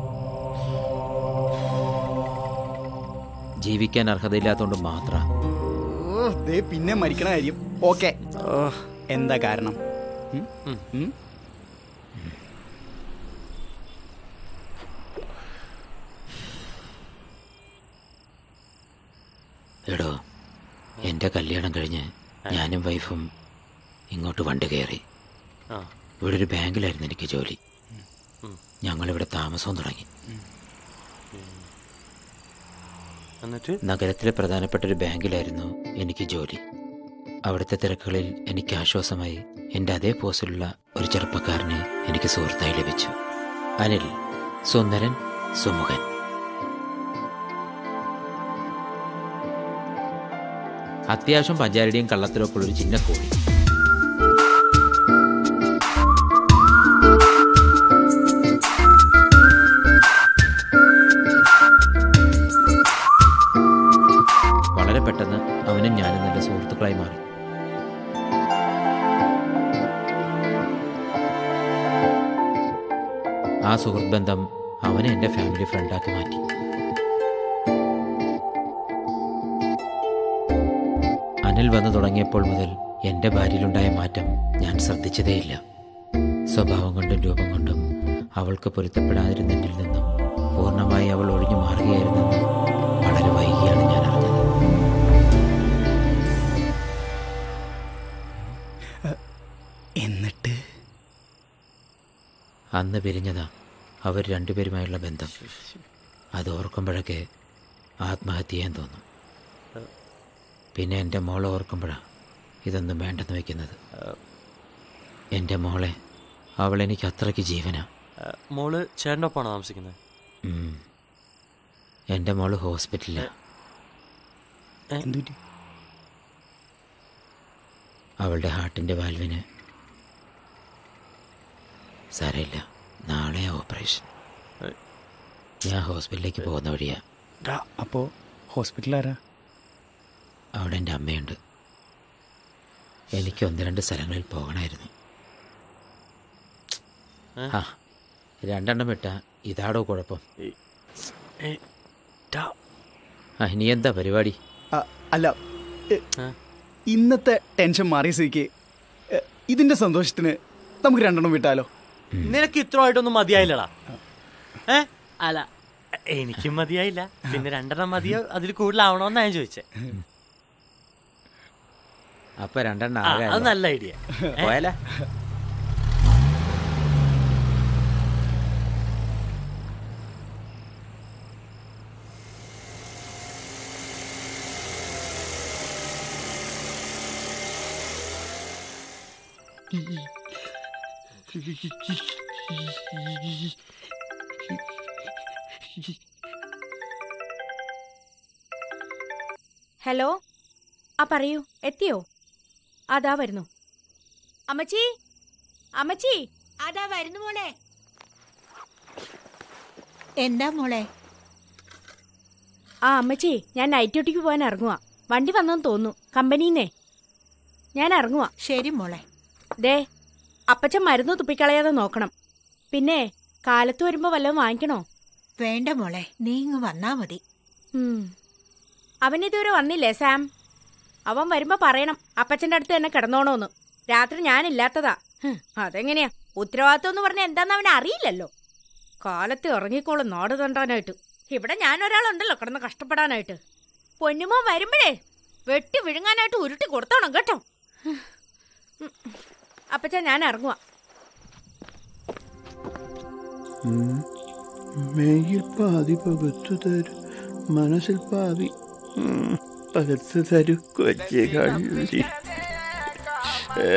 ജീവിക്കാൻ അർഹതയില്ലാത്തതുകൊണ്ട് മാത്രം ഓ ദേ പിന്നെ മരിക്കണ കാര്യം ഓക്കെ ഓ എന്താ കാരണം ഉം? ഉം? എടോ എൻ്റെ കല്യാണം കഴിഞ്ഞ് ഞാനും വൈഫും ഇങ്ങോട്ട് വണ്ടി കയറി ആ. ഇവിടെ ഒരു ബാങ്കിലായിരുന്നു എനിക്ക് ജോലി ഉം. ഞങ്ങളിവിടെ താമസവും തുടങ്ങി എന്നിട്ട് നഗരത്തിലെ പ്രധാനപ്പെട്ട ഒരു ബാങ്കിലായിരുന്നു എനിക്ക് ജോലി അവിടുത്തെ തിരക്കുകളിൽ എനിക്ക് ആശ്വാസമായി എൻ്റെ അതേ പോസ്റ്റിലുള്ള ഒരു ചെറുപ്പക്കാരനെ എനിക്ക് സുഹൃത്തായി ലഭിച്ചു അനിൽ സുന്ദരൻ സുമുഖൻ അത്യാവശ്യം പഞ്ചാരടിയും കള്ളത്തിലൊക്കെ ഉള്ളൊരു ചിന്ന കോഴി വളരെ പെട്ടെന്ന് അവനും ഞാനും നല്ല സുഹൃത്തുക്കളായി മാറി ആ സുഹൃത്ത് ബന്ധം അവനെ എൻ്റെ ഫാമിലി ഫ്രണ്ടാക്കി മാറ്റി അനിൽ വന്നു തുടങ്ങിയപ്പോൾ മുതൽ എൻ്റെ ഭാര്യയിലുണ്ടായ മാറ്റം ഞാൻ ശ്രദ്ധിച്ചതേയില്ല സ്വഭാവം കൊണ്ടും രൂപം കൊണ്ടും അവൾക്ക് പൊരുത്തപ്പെടാതിരുന്നതിൽ നിന്നും പൂർണ്ണമായി അവൾ ഒഴിഞ്ഞു മാറുകയായിരുന്നെന്ന് വളരെ വൈകിയാണ് ഞാൻ അറിഞ്ഞത് എന്നിട്ട് അന്ന് പിരിഞ്ഞതാ അവർ രണ്ടുപേരുമായുള്ള ബന്ധം അത് ഓർക്കുമ്പോഴൊക്കെ ആത്മഹത്യ ചെയ്യാൻ തോന്നും പിന്നെ എൻ്റെ മോളെ ഓർക്കുമ്പോഴാണ് ഇതൊന്നും വേണ്ടെന്ന് വെക്കുന്നത് എൻ്റെ മോളെ അവൾ എനിക്ക് അത്രയ്ക്ക് ജീവനാ ഏ, മോള് ചേട്ടൻ്റെ ഒപ്പമാണോ താമസിക്കുന്നത് ഉം. എൻ്റെ മോള് ഹോസ്പിറ്റലിലാണ് എന്തുപറ്റി അവളുടെ ഹാർട്ടിൻ്റെ വാൽവിന് സാരമില്ല നാളെ ഓപ്പറേഷൻ ഞാൻ ഹോസ്പിറ്റലിലേക്ക് പോകുന്ന വഴിയാ ഡാ, അപ്പോ ഹോസ്പിറ്റലാരാ അവിടെ എൻ്റെ അമ്മയുണ്ട് എനിക്ക് ഒന്ന് രണ്ട് സ്ഥലങ്ങളിൽ പോകണമായിരുന്നു ആ രണ്ടെണ്ണം വിട്ട ഇതാടോ കുഴപ്പം ആ ഇനി എന്താ പരിപാടി ആ, അല്ല എ, ഇന്നത്തെ ടെൻഷൻ മാറിയ സ്ഥിതിക്ക് എ, ഇതിന്റെ സന്തോഷത്തിന് നമുക്ക് രണ്ടെണ്ണം വിട്ടാലോ നിനക്ക് ഇത്രമായിട്ടൊന്നും മതിയായില്ലടാ ഏ അല്ല എനിക്കും മതിയായില്ല പിന്നെ രണ്ടെണ്ണം മതിയോ അതിൽ കൂടുതലാവണോന്നാ ഞാൻ ചോദിച്ചേ അപ്പൊ രണ്ടെണ്ണം ആ, ആകാമല്ലോ. അത് നല്ല ഐഡിയ പോയാലോ ഹലോ ആ പറയൂ എത്തിയോ അതാ വരുന്നു അമ്മച്ചി അമ്മച്ചി അതാ വരുന്നു മോളെ എന്താ മോളെ ആ അമ്മച്ചി ഞാൻ നൈറ്റ് ഡ്യൂട്ടിക്ക് പോകാൻ ഇറങ്ങുക വണ്ടി വന്നെന്ന് തോന്നുന്നു കമ്പനിന്നേ ഞാൻ ഇറങ്ങുക ശരി മോളെ ദേ അപ്പച്ചൻ മരുന്ന് തുപ്പിക്കളയാതെ നോക്കണം പിന്നെ കാലത്ത് വരുമ്പോ വല്ലതും വാങ്ങിക്കണോ വേണ്ട മോളെ നീ ഇങ്ങ് വന്നാ മതി അവൻ ഇതുവരെ വന്നില്ലേ സാം അവൻ വരുമ്പോ പറയണം അപ്പച്ചന്റെ അടുത്ത് തന്നെ കിടന്നോണോന്ന് രാത്രി ഞാനില്ലാത്തതാ ഹ്, അതെങ്ങനെയാ ഉത്തരവാദിത്വം എന്ന് പറഞ്ഞ എന്താന്ന് അവന് അറിയില്ലല്ലോ കാലത്ത് ഇറങ്ങിക്കോളും നാട് തണ്ടാനായിട്ട് ഇവിടെ ഞാൻ ഒരാളുണ്ടല്ലോ കിടന്ന് കഷ്ടപ്പെടാനായിട്ട് പൊന്നുമോ വരുമ്പോഴേ വെട്ടി വിഴുങ്ങാനായിട്ട് ഉരുട്ടി കൊടുത്തോണം കേട്ടോ ഉം. അപ്പച്ച ഞാൻ ഇറങ്ങുവാ മെയ്യിൽ പാതി പകുത്തു തരൂ മനസ്സിൽ പാതി ഉം, പകർത്തു തരൂ കൊച്ചി കള്ളി ഏ.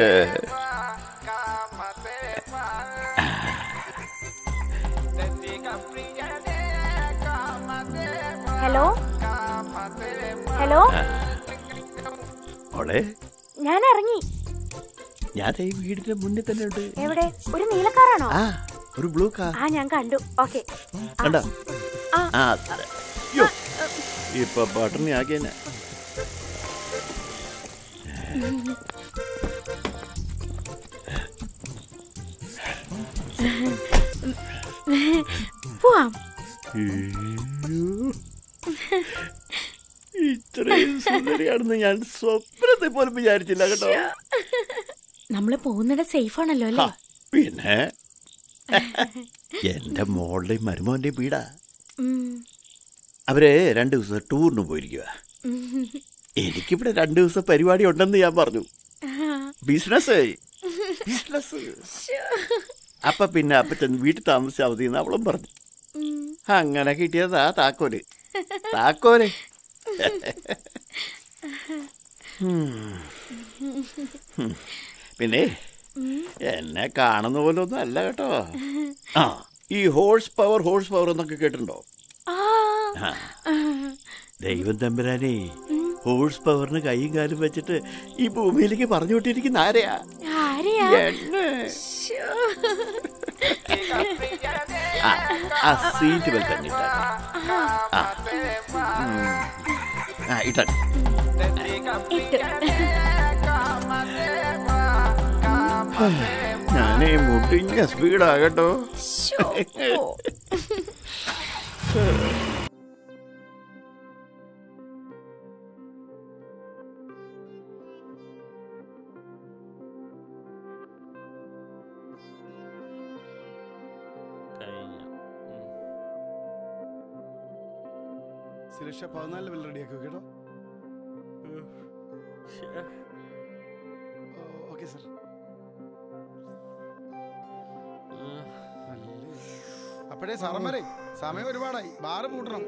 ഹലോ ഹലോ മോളെ ഞാൻ ഇറങ്ങി ഞാൻ ഈ വീടിന്റെ മുന്നിൽ തന്നെ ഉണ്ട് എവിടെ ഒരു നീലക്കാറാണോ ആ ഒരു ബ്ലൂ കാർ ആ ഞാൻ കണ്ടു ഓക്കെ കണ്ടോ ആ. ആ അതെ. യ്യോ, ഇപ്പൊ പട്ടിണി ആക്കിയെന്നെ പോവാം ഇത്രയും സുന്ദരിയാണെന്ന് ഞാൻ സ്വപ്നത്തെ പോലും വിചാരിച്ചില്ല കേട്ടോ നമ്മള് പോകുന്നിട സേഫ് ആണല്ലോ അല്ലേ പിന്നെ എന്റെ മോളുടെയും മരുമോന്റെയും വീടാ ഉം. അവര് രണ്ടു ദിവസം ടൂറിന് പോയിരിക്കുക ഉം. എനിക്കിവിടെ രണ്ടു ദിവസം പരിപാടി ഉണ്ടെന്ന് ഞാൻ പറഞ്ഞു ബിസിനസ് ബിസിനസ് അപ്പൊ പിന്നെ അപ്പച്ചൻ വീട്ടിൽ താമസിച്ചാൽ മതി എന്ന് അവളും പറഞ്ഞു അങ്ങനെ കിട്ടിയതാ താക്കോല് താക്കോല് ഉം. ഉം. പിന്നെ എന്നെ കാണുന്ന പോലെ ഒന്നും അല്ല കേട്ടോ ആ ഈ ഹോഴ്സ് പവർ ഹോഴ്സ് പവർ എന്നൊക്കെ കേട്ടിട്ടുണ്ടോ ആ. ദൈവം തമ്പുരാനെ ഹോഴ്സ് പവറിന് കൈയും കാലും വെച്ചിട്ട് ഈ ഭൂമിയിലേക്ക് പറഞ്ഞു വിട്ടിരിക്കുന്ന ആരെയാ ആരെയാ എന്നെ. ആ, ആ സീറ്റ് ബെൽറ്റ് തന്നെ ഇട്ടാട്ടെ. ആ. ഉം. ആ ഇട്ടാട്ടെ ഞാനേ മുട്ടിഞ്ഞ സ്പീഡാകട്ടോ സുരക്ഷ പതിനാല് ബിൽ റെഡിയാക്കുക കേട്ടോ ഓക്കെ സർ അപ്പോഴേ സാറന്മാരെ സമയം ഒരുപാടായി ബാറ് പൂട്ടണം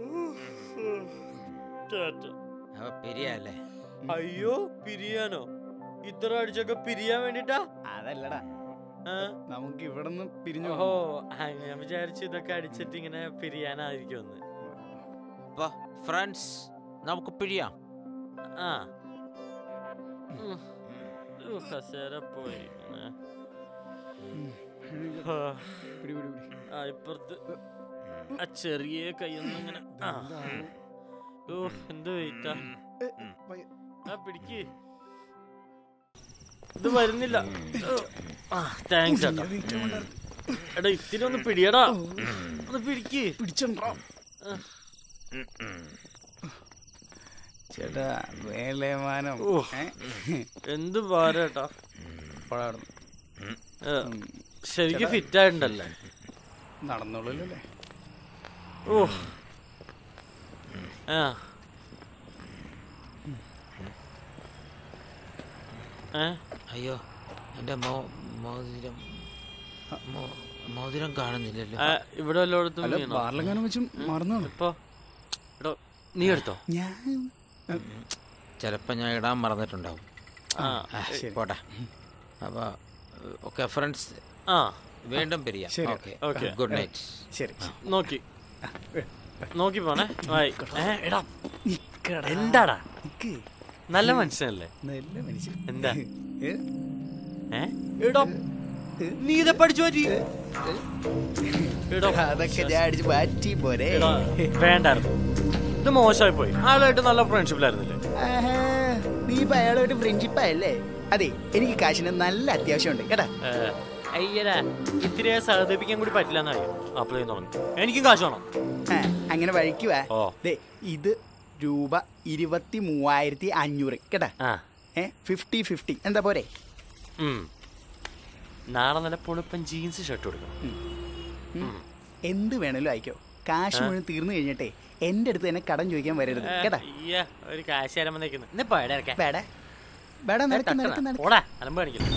പിരിയല്ലേ അയ്യോ പിരിയാനോ ഇത്ര അടിച്ചൊക്കെ പിരിയാൻ വേണ്ടിട്ടാ അതല്ലടാ നമുക്ക് ഇവിടെ നിന്ന് പിരിഞ്ഞു ഓ ഞാൻ വിചാരിച്ചു ഇതൊക്കെ അടിച്ചിട്ട് ഇങ്ങനെ പിരിയാനായിരിക്കുമെന്ന് ഫ്രണ്ട്സ് നമുക്ക് പിരിയാം ആ ഉം. ഉ, കസേര പോയി ഏ. ആ. ആ ഇപ്പുറത്ത് ആ ചെറിയ കൈയൊന്നും ഇങ്ങനെ ആ. ഓ എന്ത് വെയിറ്റാ ആ പിടിക്ക് ഇത് വരുന്നില്ല ആ താങ്ക്സ് ചേട്ടാ എടാ ഇത്തിരി ഒന്ന് പിടിയടാ ഒന്ന് പിടിക്ക് പിടിച്ചോ ചേട്ടാ വേലേമാനം ഓ, എന്ത് ഭാരട്ടാ ശരിക്കും ചേട്ടാ. ഫിറ്റ് ആയിട്ടുണ്ടല്ലേ നടന്നോളൂ അല്ലേ ഓ ആ ഏ അയ്യോ എൻ്റെ മോ മോതിരം മോ- മോതിരം കാണുന്നില്ലല്ലോ ആ, ഇവിടെ വല്ലയിടത്തും അല്ല, വീണോ? ബാറിലെങ്ങാനും വെച്ചും ഉം. മറന്നതാണ്. ഇപ്പൊ എടോ, നീ എടുത്തോ ഞാൻ ചിലപ്പോൾ ഞാൻ ഇടാൻ മറന്നിട്ടുണ്ടാവും ആ, ആ, ശരി. പോട്ടെ അപ്പോൾ ഓക്കെ ഫ്രണ്ട്സ് ആ വീണ്ടും പിരിയാം ശരി. Okay okay. ഗുഡ് നൈറ്റ് ശരി നോക്കി നോക്കി പോണേ ബൈ ഏ, എടാ നിക്കടാ. എന്താടാ നിക്ക്. നല്ല മനുഷ്യനല്ലേ നല്ല മനുഷ്യൻ എന്താ ഏ? ഏ എടോ നീ ഇതെ പഠിച്ചു പറ്റി എടോ അതൊക്കെ ഞാൻ അടിച്ച് മാറ്റി പോരെ എടാ, വേണ്ടായിരുന്നു ഇത് മോശമായി പോയി ആളായിട്ട് നല്ല ഫ്രണ്ട്ഷിപ്പിലായിരുന്നില്ലേ ആഹാ, നീ ഇപ്പൊ അയാളോട്ട് ഫ്രണ്ട്ഷിപ്പ് ആയല്ലേ അതെ എനിക്ക് കാശിന് നല്ല അത്യാവശ്യമുണ്ട് കേട്ടാ ഏ, അയ്യടാ ഇത്തിരി സഹതപിക്കാൻ കൂടി പറ്റില്ല എന്നറിയാം അപ്ലൈ തുടങ്ങി എനിക്കും കാശ് വേണം ആ, അങ്ങനെ വഴിക്കുവാ ഓ. ദേ ഇത് രൂപ ഇരുപത്തി മൂവായിരത്തി അഞ്ഞൂറ് കേട്ടാ ഏ ഫിഫ്റ്റി ഫിഫ്റ്റി എന്താ പോരെ ഉം. നാളെ നല്ല പൊളിപ്പൻ ജീൻസ് ഷർട്ട് കൊടുക്കണം ഉം. എന്ത് വേണേലും അയക്കോ കാശ് ആ. മുഴുവൻ തീർന്നു കഴിഞ്ഞിട്ടേ എന്റെ അടുത്ത് തന്നെ കടം ചോദിക്കാൻ വരരുത് കേട്ടാ അയ്യ ഒരു കാശ് തരാൻ വന്നേക്കുന്നു ഇന്ന് പോയടാ ഇറക്കാൻ. ബേടാ ബേടാ ഏ, നടക്ക് തട്ടണ. നടക്ക് നടക്ക് പോടാ അലമ്പ് കാണിക്കില്ല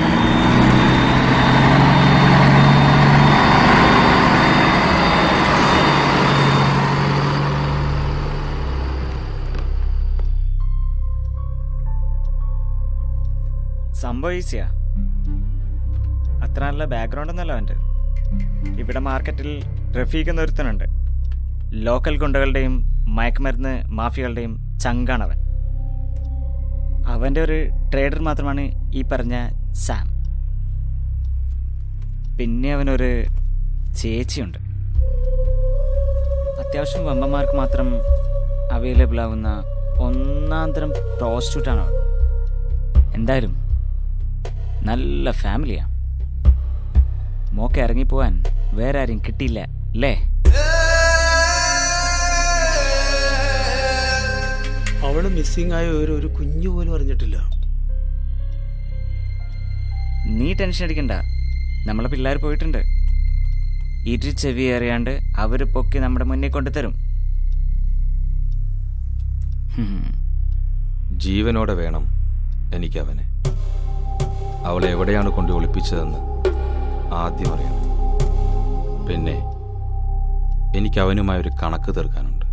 സംഭവം ഈസിയാ അത്ര നല്ല ബാക്ക്ഗ്രൗണ്ട് ഒന്നല്ല അവൻ്റെ ഇവിടെ മാർക്കറ്റിൽ റഫീഖ് എന്നൊരുത്തനുണ്ട് ലോക്കൽ ഗുണ്ടകളുടെയും മയക്കുമരുന്ന് മാഫിയകളുടെയും ചങ്കാണവൻ അവൻ്റെ ഒരു ട്രേഡർ മാത്രമാണ് ഈ പറഞ്ഞ സാം പിന്നെ അവനൊരു ചേച്ചിയുണ്ട് അത്യാവശ്യം വമ്പന്മാർക്ക് മാത്രം അവൈലബിൾ ആവുന്ന ഒന്നാം തരം പ്രോസ്റ്റിറ്റ്യൂട്ടാണ് അവൾ എന്തായാലും നല്ല ഫാമിലിയാണ് മോക്കെ ഇറങ്ങിപ്പോവാൻ വേറെ ആരും കിട്ടിയില്ല അല്ലേ അവള് മിസ്സിംഗ് ആയ ഒരു ഒരു കുഞ്ഞു പോലും അറിഞ്ഞിട്ടില്ല നീ ടെൻഷൻ അടിക്കണ്ട നമ്മളെ പിള്ളേർ പോയിട്ടുണ്ട് ഇരു ചെവി അറിയാണ്ട് അവര് പൊക്കി നമ്മുടെ മുന്നിൽ കൊണ്ടുതരും ഹും. ജീവനോടെ വേണം എനിക്ക് അവനെ അവളെ എവിടെയാണ് കൊണ്ട് ഒളിപ്പിച്ചതെന്ന് ആദ്യം അറിയണം പിന്നെ എനിക്ക് അവനുമായി ഒരു കണക്ക് തീർക്കാനുണ്ട്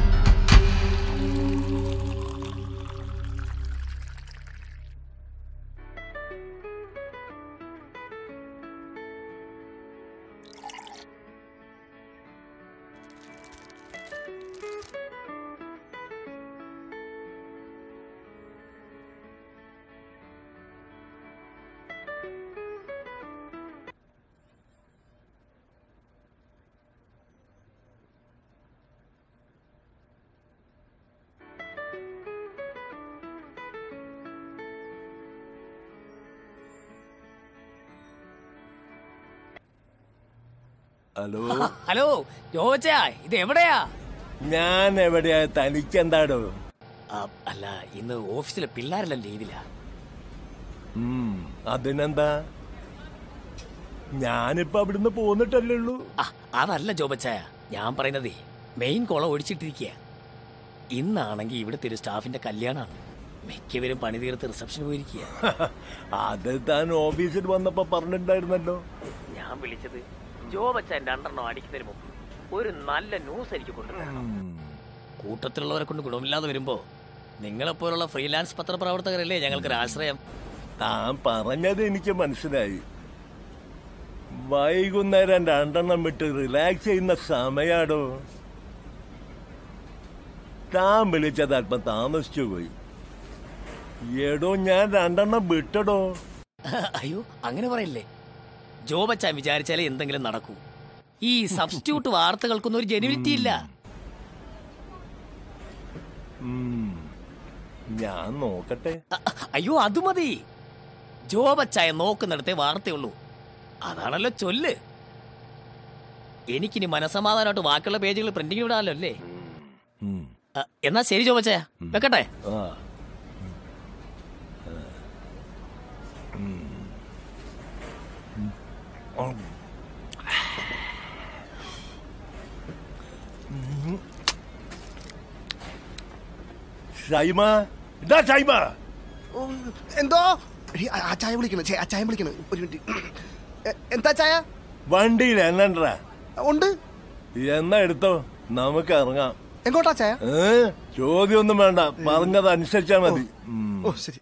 ഹലോ ഹലോ ജോച്ചാ ഇത് എവിടെയാ ഞാൻ എവിടെയാ തനിക്കെന്താടോ ആ, അല്ല ഇന്ന് ഓഫീസിലെ പിള്ളേരെല്ലാം ലീവിലാ ഉം, അതിനെന്താ ഞാനിപ്പോ അവിടുന്ന് പോന്നിട്ടല്ലേ ഉള്ളൂ ആ, അതല്ല ജോബച്ചായ ഞാൻ പറയുന്നതേ മെയിൻ കുളം ഒഴിച്ചിട്ടിരിക്കുക ഇന്നാണെങ്കിൽ ഇവിടുത്തെ ഒരു സ്റ്റാഫിന്റെ കല്യാണമാണ് മിക്കവരും പണി തീർത്ത് റിസപ്ഷൻ പോയിരിക്കുക അത് താൻ ഓഫീസിൽ വന്നപ്പോ പറഞ്ഞിട്ടുണ്ടായിരുന്നല്ലോ ഞാൻ വിളിച്ചത് ജോബച്ചായന്റെ രണ്ടെണ്ണം അടിക്കുന്നതിന് മുമ്പ് ഒരു നല്ല ന്യൂസ് എനിക്ക് കൊണ്ടുവരണം കൂട്ടത്തിലുള്ളവരെ കൊണ്ട് ഗുണമില്ലാതെ വരുമ്പോ നിങ്ങളെപ്പോലുള്ള ഫ്രീലാൻസ് പത്രപ്രവർത്തകരല്ലേ ഞങ്ങൾക്ക് ആശ്രയം താൻ പറഞ്ഞത് എനിക്ക് മനസ്സിലായി വൈകുന്നേരം രണ്ടെണ്ണം വിട്ട് റിലാക്സ് ചെയ്യുന്ന സമയാടോ താൻ വിളിച്ചത് അല്പം താമസിച്ചു പോയി എടോ ഞാൻ രണ്ടെണ്ണം വിട്ടടോ അയ്യോ അങ്ങനെ പറയില്ലേ ജോബച്ചാൻ വിചാരിച്ചാലേ എന്തെങ്കിലും നടക്കൂ ഈ സബ്സ്റ്റിറ്റ്യൂട്ട് വാർത്തകൾക്കൊന്നും ഒരു ജെനുവിനിറ്റി ഇല്ല ഉം. ഞാൻ നോക്കട്ടെ അയ്യോ അത് മതി ജോബച്ചായ നോക്കുന്നിടത്തെ വാർത്തയുള്ളൂ അതാണല്ലോ ചൊല്ല് എനിക്കിനി മനസമാധാനമായിട്ട് ബാക്കിയുള്ള പേജുകൾ പ്രിന്റിംഗ് വിടാമല്ലോ അല്ലേ ഉം. ആ, എന്നാ ശരി ജോബച്ചായ വെക്കട്ടെ ആ ഉം. ഉം. ഉം. ഷൈമ ഇതാ ഷൈമ എന്തോ എടീ, ആ ആ ചായ വിളിക്കണം ഛേ, ആ ചായ വിളിക്കണം ഒരു മിനിറ്റ് എ- എന്താ ചായ വണ്ടിയിൽ എണ്ണണ്ടാ ഉണ്ട് എന്നാ എടുത്തോ നമുക്ക് ഇറങ്ങാം എങ്ങോട്ടാ ചായ ഏ ചോദ്യമൊന്നും വേണ്ട പറഞ്ഞത് അനുസരിച്ചാ മതി ഉം. ഓ ശരി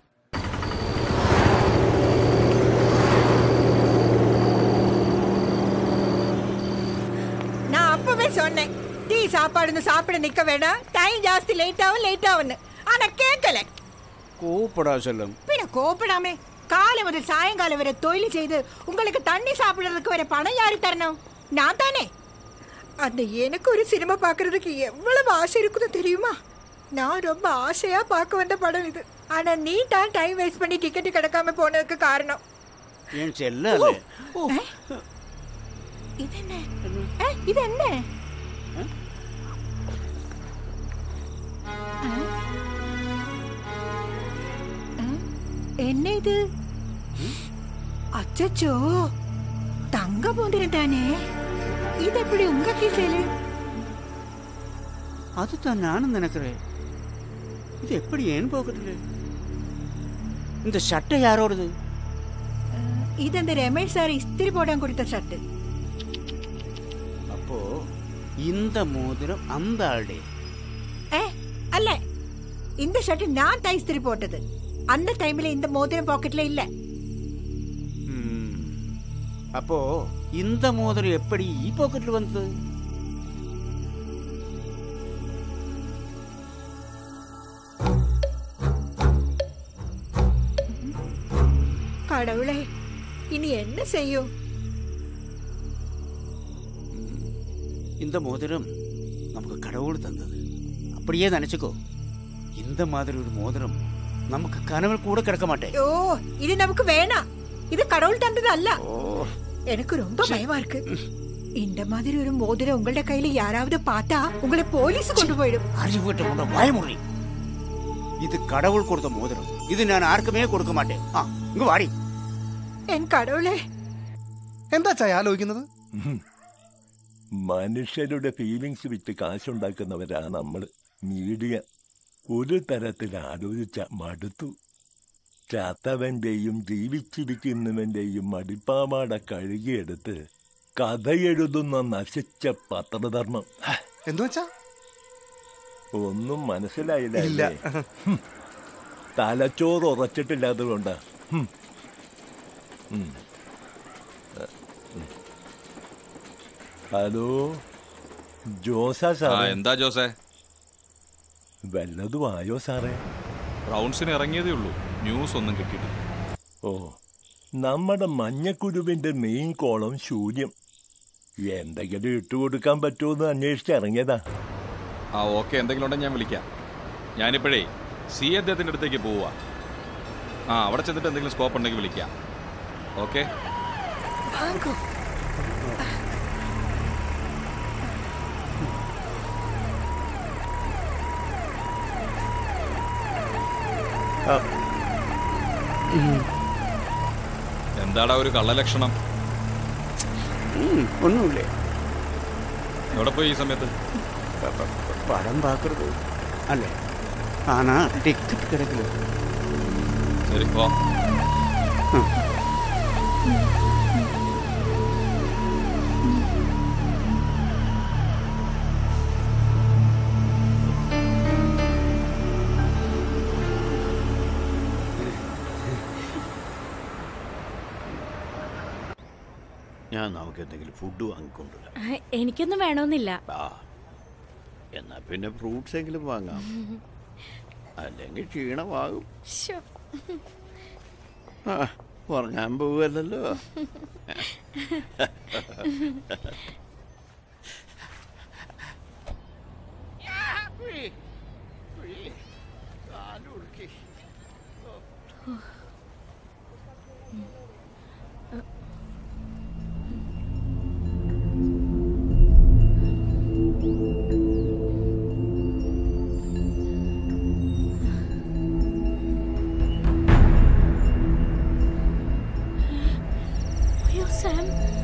நான் அப்பவே சொன்னேன் டீ சாப்பாடுன்னு சாப்பிட நிக்க வேணாம் டைம் ஜாஸ்தி லேட் ஆகும் லேட் ஆகும்னு ஆனா கேட்கல கூப்பிடா செல்லம் பின்ன கோபப்படாமே காலை முதல் சாயங்காலம் வரை தொழில் செய்து உங்களுக்கு தண்ணி சாப்பிடுறதுக்கு வர பணம் யாரு தரணும் நான் தானே அந்த எனக்கு ஒரு சினிமா பார்க்கறதுக்கு எவ்வளவு ஆசை இருக்குன்னு தெரியுமா நான் ரொம்ப ஆசையா பார்க்க வந்த படம் இது ஆனா நீ தான் டைம் வேஸ்ட் பண்ணி டிக்கெட் கிடைக்காம போனதுக்கு காரணம் என் செல்லല്ലേ ഏ? ഇതെന്നെ ഏ, ഇതെന്നെ என்ன இது அச்சச்சோ தங்க மோதிரம் தானே இது எப்படி உங்க கீசையில அதுதான் நானும் நினைக்கிறேன் இது எப்படி ஏன் போகிறது இந்த சட்டை யாரோடது இது அந்த ரமேஷ் சார் இஸ்திரி போடாம கொடுத்த ஷர்ட் அப்போ இந்த மோதிரம் அந்த ஆளுடைய ஏ அல்ல இந்த ஷர்ட் நான் தான் இஸ்திரி போட்டது அந்த டைம்ல இந்த மோதிரம் பாக்கெட்ல இல்ல அப்போ இந்த மோதிரம் எப்படி ഈ പോക്കറ്റിൽ വന്നത് கடவுளே இனி என்ன செய்யும் இந்த மோதிரம் நமக்கு கடவுள் தந்தது அப்படியே நினைச்சுக்கோ இந்த மாதிரி ஒரு மோதிரம் நமக்கு கனவில் கூட கிடக்க மாட்டேன் ஐயோ இது நமக்கு வேணாம் இது கடவுள் தந்தது அல்ல எனக்கு ரொம்ப பயமா இருக்கு இந்த மாதிரி ஒரு மோதிரம் உங்களோட கையில யாராவது பார்த்தா உங்களை போலீஸ் கொண்டு போயிடும் அறிவு கிட்ட கொண்ட பயமுறை இது கடவுள் கொடுத்த மோதிரம் இது நான் ആർക്കുമേ കൊടുക്ക മാട്ടേ ആ ഇങ്ങ് വാടി എൻ കടവുളെ എന്താ ചായ ആലോചിക്കുന്നത് മനുഷ്യരുടെ ഫീലിങ്സ് വിറ്റ് കാശുണ്ടാക്കുന്നവരാ നമ്മൾ മീഡിയ ഒരു തരത്തിൽ ആലോചിച്ച മടുത്തു ചത്തവന്റെയും ജീവിച്ചിരിക്കുന്നവന്റെയും മടിപ്പാവാട കഴുകിയെടുത്ത് കഥ എഴുതുന്ന നശിച്ച പത്രധർമ്മം എന്തു വെച്ചാ ഒന്നും മനസ്സിലായില്ല ഇല്ല. അല്ലേ? ഹും. തലച്ചോറ് ഉറച്ചിട്ടില്ലാത്തത് കൊണ്ടാ ഹും. ഉം. അ, ഉം. ഹലോ ജോസാ ആ സാറേ എന്താ ജോസേ വല്ലതും ആയോ സാറേ റൗണ്ട്സിന് ഇറങ്ങിയതേ ഉള്ളൂ ന്യൂസ് ഒന്നും കിട്ടിയിട്ടില്ല ഓ നമ്മുടെ മഞ്ഞക്കുരുവിന്റെ മെയിൻ കോളം ശൂന്യം എന്തെങ്കിലും ഇട്ടുകൊടുക്കാൻ പറ്റുമെന്ന് അന്വേഷിച്ച് ഇറങ്ങിയതാ ആ ഓക്കെ എന്തെങ്കിലും ഉണ്ടെങ്കിൽ ഞാൻ വിളിക്കാം ഞാനിപ്പോഴേ സി അദ്ദേഹത്തിൻ്റെ അടുത്തേക്ക് പോവുക ആ അവിടെ ചെന്നിട്ട് എന്തെങ്കിലും സ്കോപ്പ് ഉണ്ടെങ്കിൽ വിളിക്കാം ഓക്കെ എന്താടാ ഒരു കള്ളലക്ഷണം ഒന്നുമില്ലേ എവിടെ പോയി ഈ സമയത്ത് പടം പാക്കരുത് അല്ലേ ആനാ ടിക്കറ്റ് കിടക്കില്ല ശരി പോ ഞാൻ നമുക്ക് എന്തെങ്കിലും ഫുഡ് വാങ്ങിക്കൊണ്ടുവരാം ആ, എനിക്കൊന്നും വേണമെന്നില്ല ആ എന്നാ പിന്നെ ഫ്രൂട്ട്സ് എങ്കിലും വാങ്ങാം അല്ലെങ്കിൽ ക്ഷീണമാകും ശ്ശോ. ആ ഉറങ്ങാൻ പോവല്ലോ അയ്യോ സാം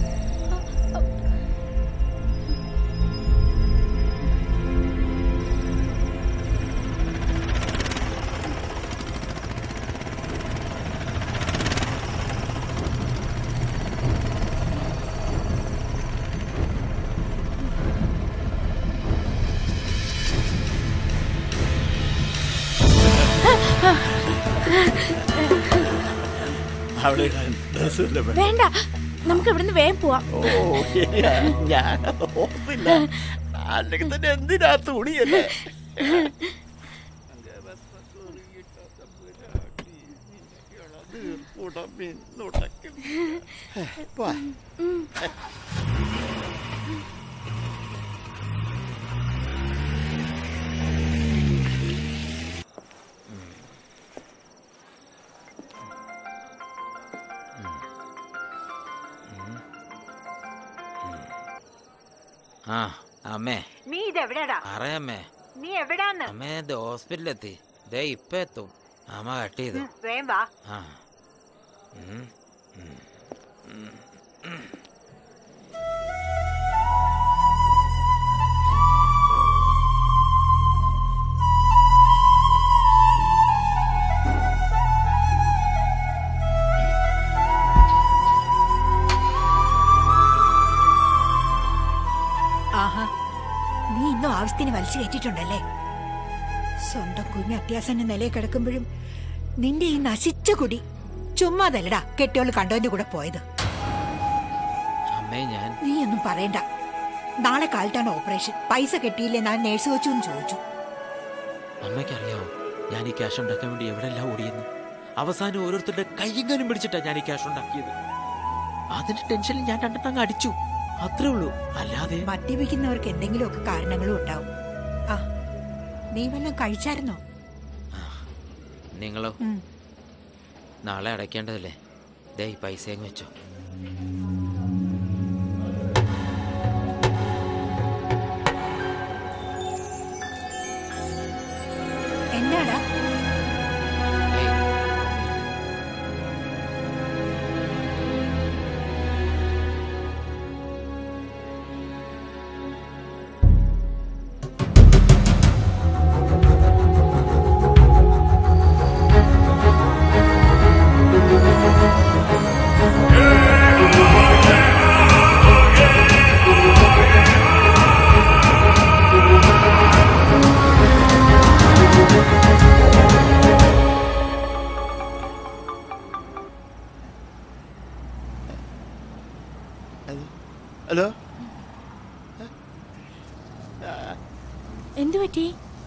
അവിടെ ഡ്രസ്സല്ലേ വേണ്ട നമുക്ക് ഇവിടുന്ന് വേഗം പോവാം ഓ ശരിയാ ഞാൻ ഓർത്തില്ല അല്ലെങ്കിൽ തന്നെ എന്തിനാ തുണിയല്ലേ ആ അമ്മേ നീ ഇതെവിടാടാ അറിയാമ്മേ നീ എവിടാന്ന് അമ്മേ ഇത് ഹോസ്പിറ്റലിലെത്തി ദേ ഇപ്പൊ എത്തും അമ്മ കട്ട് ചെയ്തു ഉം, വേഗം വാ ആ ഉം, ഉം, ഉം, ഉം. ആഹാ നീ ഇന്നും ആവശ്യത്തിന് വലിച്ചു കയറ്റിട്ടുണ്ടല്ലേ സ്വന്തം കുഞ്ഞ് അത്യാസന്ന നിലയിൽ കിടക്കുമ്പോഴും നിന്റെ ഈ നശിച്ച കുടി ചുമ്മാതല്ലടാ കെട്ടിയോള് കണ്ടോന്റെ കൂടെ പോയത് അമ്മേ ഞാൻ നീ ഒന്നും പറയണ്ട നാളെ കാലത്താണ് ഓപ്പറേഷൻ പൈസ കിട്ടിയില്ലേ ഞാൻ നേഴ്സ് വെച്ചു എന്ന് ചോദിച്ചു അമ്മയ്ക്കറിയാവോ ഞാൻ ഈ ക്യാഷ് ഉണ്ടാക്കാൻ വേണ്ടി എവിടെല്ലാം ഓടിയെന്ന് അവസാനം ഓരോരുത്തരുടെ കയ്യെങ്ങാനും പിടിച്ചിട്ടാ ഞാൻ ഈ ക്യാഷ് ഉണ്ടാക്കിയത് അതിന്റെ ടെൻഷനിൽ ഞാൻ രണ്ടെണ്ണം അടിച്ചു അത്രേ ഉള്ളൂ അല്ലാതെ മദ്യപിക്കുന്നവർക്ക് എന്തെങ്കിലുമൊക്കെ കാരണങ്ങളും ഉണ്ടാവും ആ നീ വല്ലതും കഴിച്ചായിരുന്നോ നിങ്ങളോ ഉം. നാളെ അടയ്ക്കേണ്ടതല്ലേ ദേ ഈ പൈസ അങ്ങ് വെച്ചോ എന്നാടാ ഹലോ എന്തു പറ്റി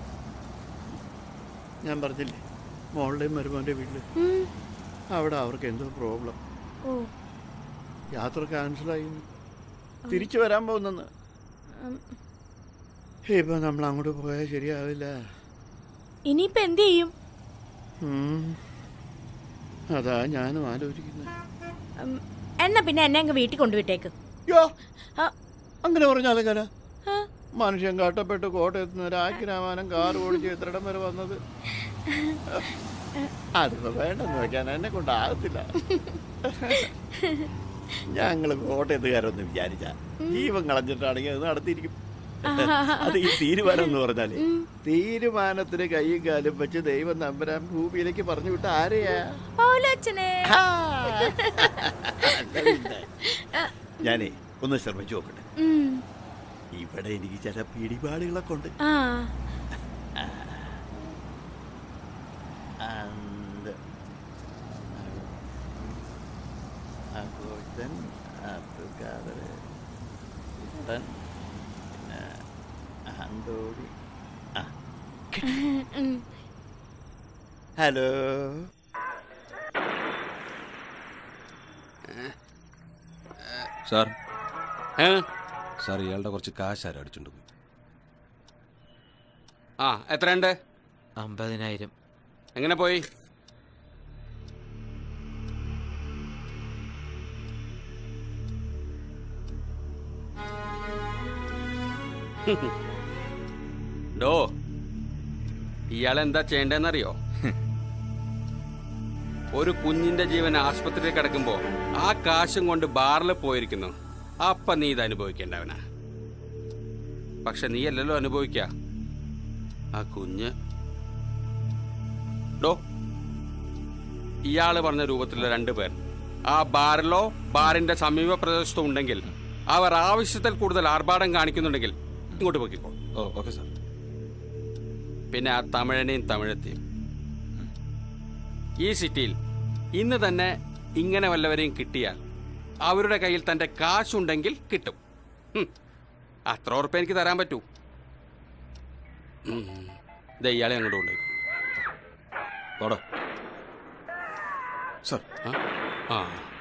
ഞാൻ പറഞ്ഞില്ലേ മോളുടെയും മരുമോൻ്റെ വീട്ടിൽ ഉം. അവിടെ അവർക്ക് എന്തോ പ്രോബ്ലം ഓ യാത്ര ക്യാൻസലായി തിരിച്ചു വരാൻ പോകുന്നെന്ന് ഉം. ഇപ്പൊ നമ്മൾ അങ്ങോട്ട് പോയാൽ ശരിയാവില്ല ഇനിയിപ്പോ എന്ത് ചെയ്യും ഉം. അതാ ഞാനും ആലോചിക്കുന്നത് ഉം, എന്നാ പിന്നെ എന്നെ അങ്ങ് വീട്ടിൽ കൊണ്ടുവിട്ടേക്ക് യോ അങ്ങനെ പറഞ്ഞാലെങ്ങനെ മനുഷ്യൻ കട്ടപ്പെട്ട് കോട്ടയത്ത് നിന്ന് രാജ്യരാമാനം കാർ ഓടിച്ച് എത്രയിടം വരെ വന്നത് അതിപ്പോ വേണ്ടെന്ന് വെക്കാൻ എന്നെ കൊണ്ടാകത്തില്ല ഞങ്ങള് കോട്ടയത്തുകാരൊന്ന് വിചാരിച്ച ജീവൻ കളഞ്ഞിട്ടാണെങ്കിൽ അത് നടത്തിയിരിക്കും അത് ഈ തീരുമാനം എന്ന് പറഞ്ഞാല് തീരുമാനത്തിന് കൈയും കാലും വെച്ച് ദൈവം നമ്പരാൻ ഭൂമിയിലേക്ക് പറഞ്ഞു വിട്ട ആരെയാ ഓലോച്ചനെ അല്ല പിന്നെ. ഞാനേ ഒന്ന് ശ്രമിച്ചു നോക്കട്ടെ ഉം. ഇവിടെ എനിക്ക് ചില പിടിപാടുകളൊക്കെ ഉണ്ട് ആ And ആഘോഷൻ ആട്ടുകാരൻ പിന്നെ ആന്തോടി ആ ഉം. ഹലോ സാർ സാർ ഇയാളുടെ കുറച്ച് കാശ് ആരും അടിച്ചോണ്ട് പോയി ആ എത്രയുണ്ട് അമ്പതിനായിരം എങ്ങനെ പോയി ഡോ ഇയാൾ എന്താ ചെയ്യേണ്ടതെന്നറിയോ ഒരു കുഞ്ഞിന്റെ ജീവൻ ആശുപത്രിയിൽ കിടക്കുമ്പോ ആ കാശും കൊണ്ട് ബാറിൽ പോയിരിക്കുന്നു അപ്പൊ നീ ഇത് അനുഭവിക്കേണ്ടവനാ പക്ഷെ നീ അല്ലല്ലോ അനുഭവിക്ക ആ കുഞ്ഞ് ഡോ ഇയാള് പറഞ്ഞ രൂപത്തിലുള്ള രണ്ടുപേർ ആ ബാറിലോ ബാറിന്റെ സമീപ പ്രദേശത്തോ ഉണ്ടെങ്കിൽ അവർ ആവശ്യത്തിൽ കൂടുതൽ ആർഭാടം കാണിക്കുന്നുണ്ടെങ്കിൽ ഇങ്ങോട്ട് പൊക്കിക്കോ ഓ ഓക്കെ സാർ പിന്നെ ആ തമിഴനെയും തമിഴത്തെയും ഈ സിറ്റിയിൽ ഇന്ന് തന്നെ ഇങ്ങനെ വല്ലവരെയും കിട്ടിയാൽ അവരുടെ കയ്യിൽ തന്റെ കാശുണ്ടെങ്കിൽ കിട്ടും ഹും. അത്ര ഉറപ്പ് എനിക്ക് തരാൻ പറ്റൂ ഉം. ദേ ഇയാളെ അങ്ങോട്ട് കൊണ്ടുപോയി പോടോ സാർ ആ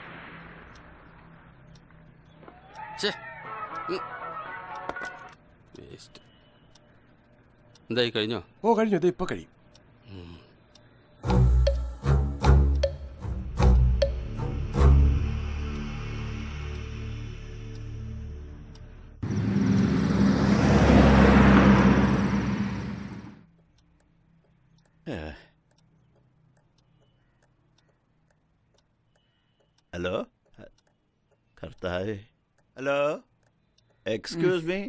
ഛേ. ഉം. വേസ്റ്റ്. എന്തായി കഴിഞ്ഞോ ഓ കഴിഞ്ഞു ഇത് ഇപ്പൊ കഴിയും ഹലോ കർത്താവേ ഹലോ എക്സ്ക്യൂസ് മീ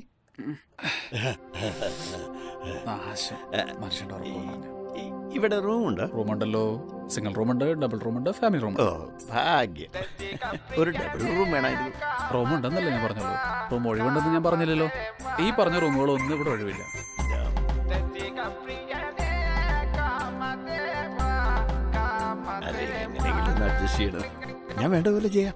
മനുഷ്യന്റെ ഉറക്കമൊന്നും ഇവിടെ റൂമുണ്ട് റൂമുണ്ടല്ലോ സിംഗിൾ റൂമുണ്ട് ഡബിൾ റൂമുണ്ട് ഫാമിലി റൂം ഓ ഭാഗ്യം ഒരു ഡബിൾ റൂം വേണമായിരുന്നു റൂം ഉണ്ടെന്നല്ലേ ഞാൻ പറഞ്ഞുള്ളൂ റൂം ഒഴിവുണ്ടെന്ന് ഞാൻ പറഞ്ഞില്ലല്ലോ ഈ പറഞ്ഞ റൂമുകളൊന്നും ഇവിടെ ഒഴിവില്ല അതെ എങ്ങനെയെങ്കിലും ഒന്ന് അഡ്ജസ്റ്റ് ചെയ്യണം ഞാൻ വേണ്ട പോലെ ചെയ്യാം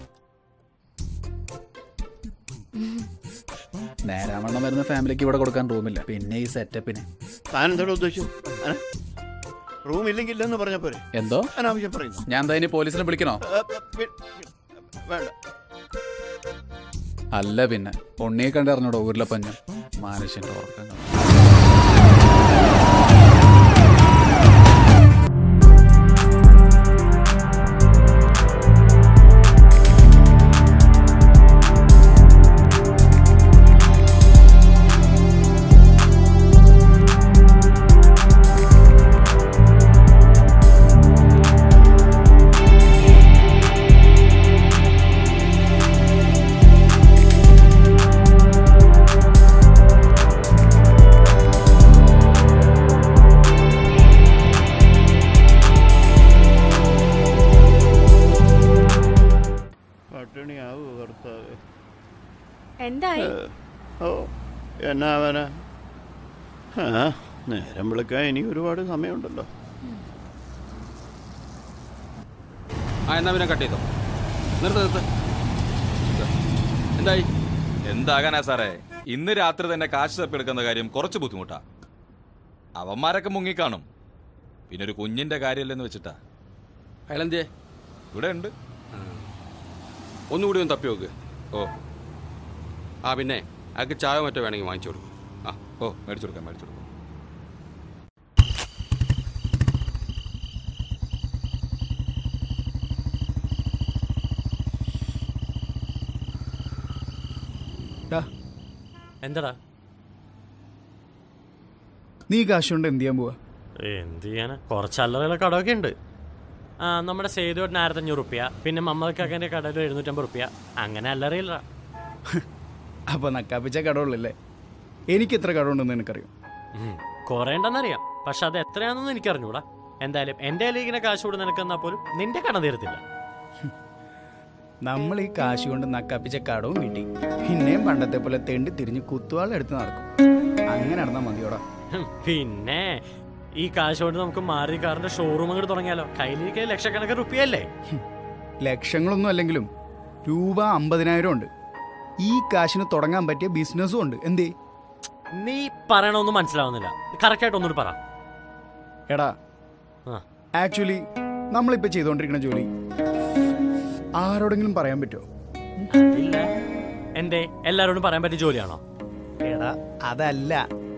നേരാവണ്ണം വരുന്ന ഫാമിലിക്ക് ഇവിടെ കൊടുക്കാൻ റൂമില്ല പിന്നെ ഈ സെറ്റപ്പിന് താൻ എന്താണ് ഉദ്ദേശിച്ചു റൂം ഇല്ലെങ്കിൽ ഇല്ലെന്ന് പറഞ്ഞ പോരെ എന്തോ അനാവശ്യം പറയുന്നു ഞാൻ എന്താ ഇനി പോലീസിനെ വിളിക്കണോ ഏ, പി- വേണ്ട അല്ല പിന്നെ ഉണ്ണിയെ കണ്ടറിഞ്ഞോടോ ഉരുളപ്പഞ്ഞം മനുഷ്യന്റെ ഉറക്കം കാണും. പട്ടിണിയാവൂ കർത്താവ് എന്തായി ഓ എന്നാവനാ ആ നേരം വിളിക്കാൻ ഇനി ഒരുപാട് സമയമുണ്ടല്ലോ ആ എന്നാ പിന്നെ കട്ട് ചെയ്തോ നിർത്ത് നിർത്ത് എന്തായി എന്താകാനാ സാറേ ഇന്ന് രാത്രി തന്നെ കാശ് തപ്പിയെടുക്കുന്ന കാര്യം കുറച്ച് ബുദ്ധിമുട്ടാ അവന്മാരൊക്കെ മുങ്ങിക്കാണും പിന്നെ ഒരു കുഞ്ഞിന്റെ കാര്യമല്ലെന്ന് വെച്ചിട്ടാ അയാളെന്തേ ഇവിടെ ഉണ്ട് ഒന്നുകൂടി ഒന്ന് തപ്പി നോക്ക് ഓ ആ പിന്നെ അയാൾക്ക് ചായ മറ്റോ വേണമെങ്കിൽ വാങ്ങിച്ചു കൊടുക്കും ആ ഓ മേടിച്ചു കൊടുക്കാം മേടിച്ചു കൊടുക്കാം എന്താടാ നീ കാശ് കൊണ്ട് എന്ത് ചെയ്യാൻ പോവാ എന്ത് ചെയ്യാനാ കുറച്ച് അല്ലറ കടമൊക്കെ ഉണ്ട് ആ നമ്മുടെ സേതുവേട്ടന് ആയിരത്തഞ്ഞൂറ് റുപ്യ പിന്നെ മമ്മക്കാക്കൻ്റെ കടയിൽ എഴുന്നൂറ്റമ്പത് റുപ്യ അങ്ങനെ അല്ലറിയില്ല അപ്പൊ നക്കാപ്പിച്ച കടമുള്ളല്ലേ എനിക്ക് എത്ര കടമുണ്ടെന്ന് എനിക്കറിയാം കുറേ ഉണ്ടെന്നറിയാം പക്ഷെ അത് എത്രയാണെന്നൊന്നും എനിക്കറിഞ്ഞൂടാ എന്തായാലും എൻ്റെ കയ്യിൽ ഇങ്ങനെ കാശ് കൊടുത്ത് നിനക്കെന്നാൽ പോലും നിന്റെ കട തീരത്തില്ല നമ്മൾ ഈ കാശ് കൊണ്ട് നക്കാപ്പിച്ച കടവും വീട്ടി പിന്നെയും പണ്ടത്തെ പോലെ തെണ്ടി തിരിഞ്ഞ് കുത്തുവാളെടുത്ത് നടക്കും അങ്ങനെ നടന്നാൽ മതിയോടാ ഹും, പിന്നെ ഈ കാശ് കൊണ്ട് നമുക്ക് മാറി കാറിന്റെ ഷോറൂം അങ്ങോട്ട് തുടങ്ങിയാലോ കയ്യിലിരിക്കുക ലക്ഷക്കണക്കിന് റുപ്യല്ലേ ലക്ഷങ്ങളൊന്നും അല്ലെങ്കിലും രൂപ അമ്പതിനായിരം ഉണ്ട് ഈ കാശിന് തുടങ്ങാൻ പറ്റിയ ബിസിനസ്സും ഉണ്ട് എന്തേ നീ പറയണൊന്നും മനസ്സിലാവുന്നില്ല കറക്റ്റ് ആയിട്ട് ഒന്നുകൂടി പറ എടാ ആ. ആക്ച്വലി നമ്മളിപ്പോ ചെയ്തുകൊണ്ടിരിക്കുന്ന ജോലി ആരോടെങ്കിലും പറയാൻ പറ്റുമോ ഇല്ല എന്തേ എല്ലാരോടും പറയാൻ പറ്റിയ ജോലിയാണോ എടാ അതല്ല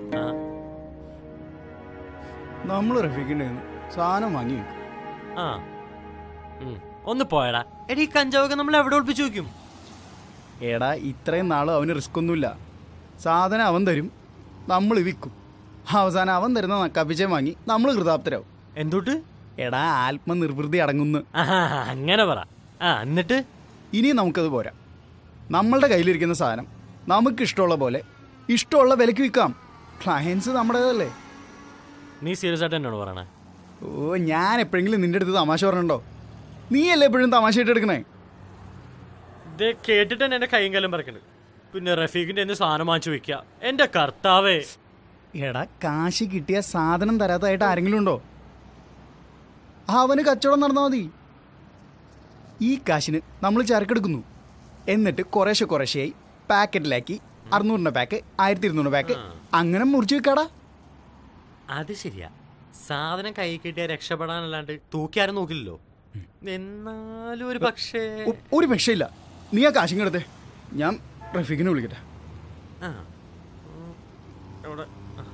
നമ്മൾ റഫീഖിന്റെ കയ്യിന്ന് സാധനം വാങ്ങി വെക്കും ആ ഉം. ഒന്ന് പോയടാ എടി ഈ കഞ്ചാവൊക്കെ നമ്മൾ എവിടെ ഒളിപ്പിച്ചു വെക്കും എടാ ഇത്രയും നാളും അവന് റിസ്ക് ഒന്നുമില്ല സാധനം അവൻ തരും നമ്മൾ വിൽക്കും അവസാനം അവൻ തരുന്ന നക്കാപ്പിച്ചേ വാങ്ങി നമ്മൾ കൃതാപ്തരാവും എന്തുട്ട് എടാ ആത്മനിർവൃതി അടങ്ങുന്നു ആഹാ, അങ്ങനെ പറ ആ എന്നിട്ട് ഇനി നമുക്കത് പോരാ നമ്മളുടെ കയ്യിലിരിക്കുന്ന സാധനം നമുക്ക് ഇഷ്ടമുള്ള പോലെ ഇഷ്ടമുള്ള വിലക്ക് വിൽക്കാം ക്ലയൻസ് നമ്മുടേതല്ലേ നീ സീരിയസ് ആയിട്ട് എന്നോട് പറയണേ ഓ ഞാൻ എപ്പോഴെങ്കിലും നിന്റെ അടുത്ത് തമാശ പറഞ്ഞിട്ടുണ്ടോ നീയല്ലേ എപ്പോഴും തമാശയായിട്ട് എടുക്കണേ ഇത് കേട്ടിട്ട് തന്നെ എന്റെ കൈയും കാലം പറക്കുന്നുണ്ട് പിന്നെ റഫീഖിന്റെ എന്ത് സാധനം വാങ്ങിച്ചു വെക്കുക എന്റെ കർത്താവേ എടാ കാശ് കിട്ടിയ സാധനം തരാത്തതായിട്ട് ആരെങ്കിലും ഉണ്ടോ അവന് കച്ചവടം നടന്നാൽ മതി ഈ കാശിന് നമ്മൾ ചരക്കെടുക്കുന്നു എന്നിട്ട് കുറേശ്ശെ കുറേശ്ശെയായി പാക്കറ്റിലാക്കി അറുന്നൂറിൻ്റെ പാക്ക് ആയിരത്തി ഇരുന്നൂറ് പാക്ക് അങ്ങനെ മുറിച്ച് വെക്കാടാ അത് ശരിയാ സാധനം കൈ കിട്ടിയ രക്ഷപ്പെടാനല്ലാണ്ട് തൂക്കി ആരും നോക്കില്ലല്ലോ എന്നാലും ഒരു പക്ഷേ ഒ- ഒരു രക്ഷയില്ല നീ ആ കാശിങ്ങെടുത്തേ ഞാൻ റഫീഖിനെ വിളിക്കട്ടെ ആ ഉം. എവിടെ ആ.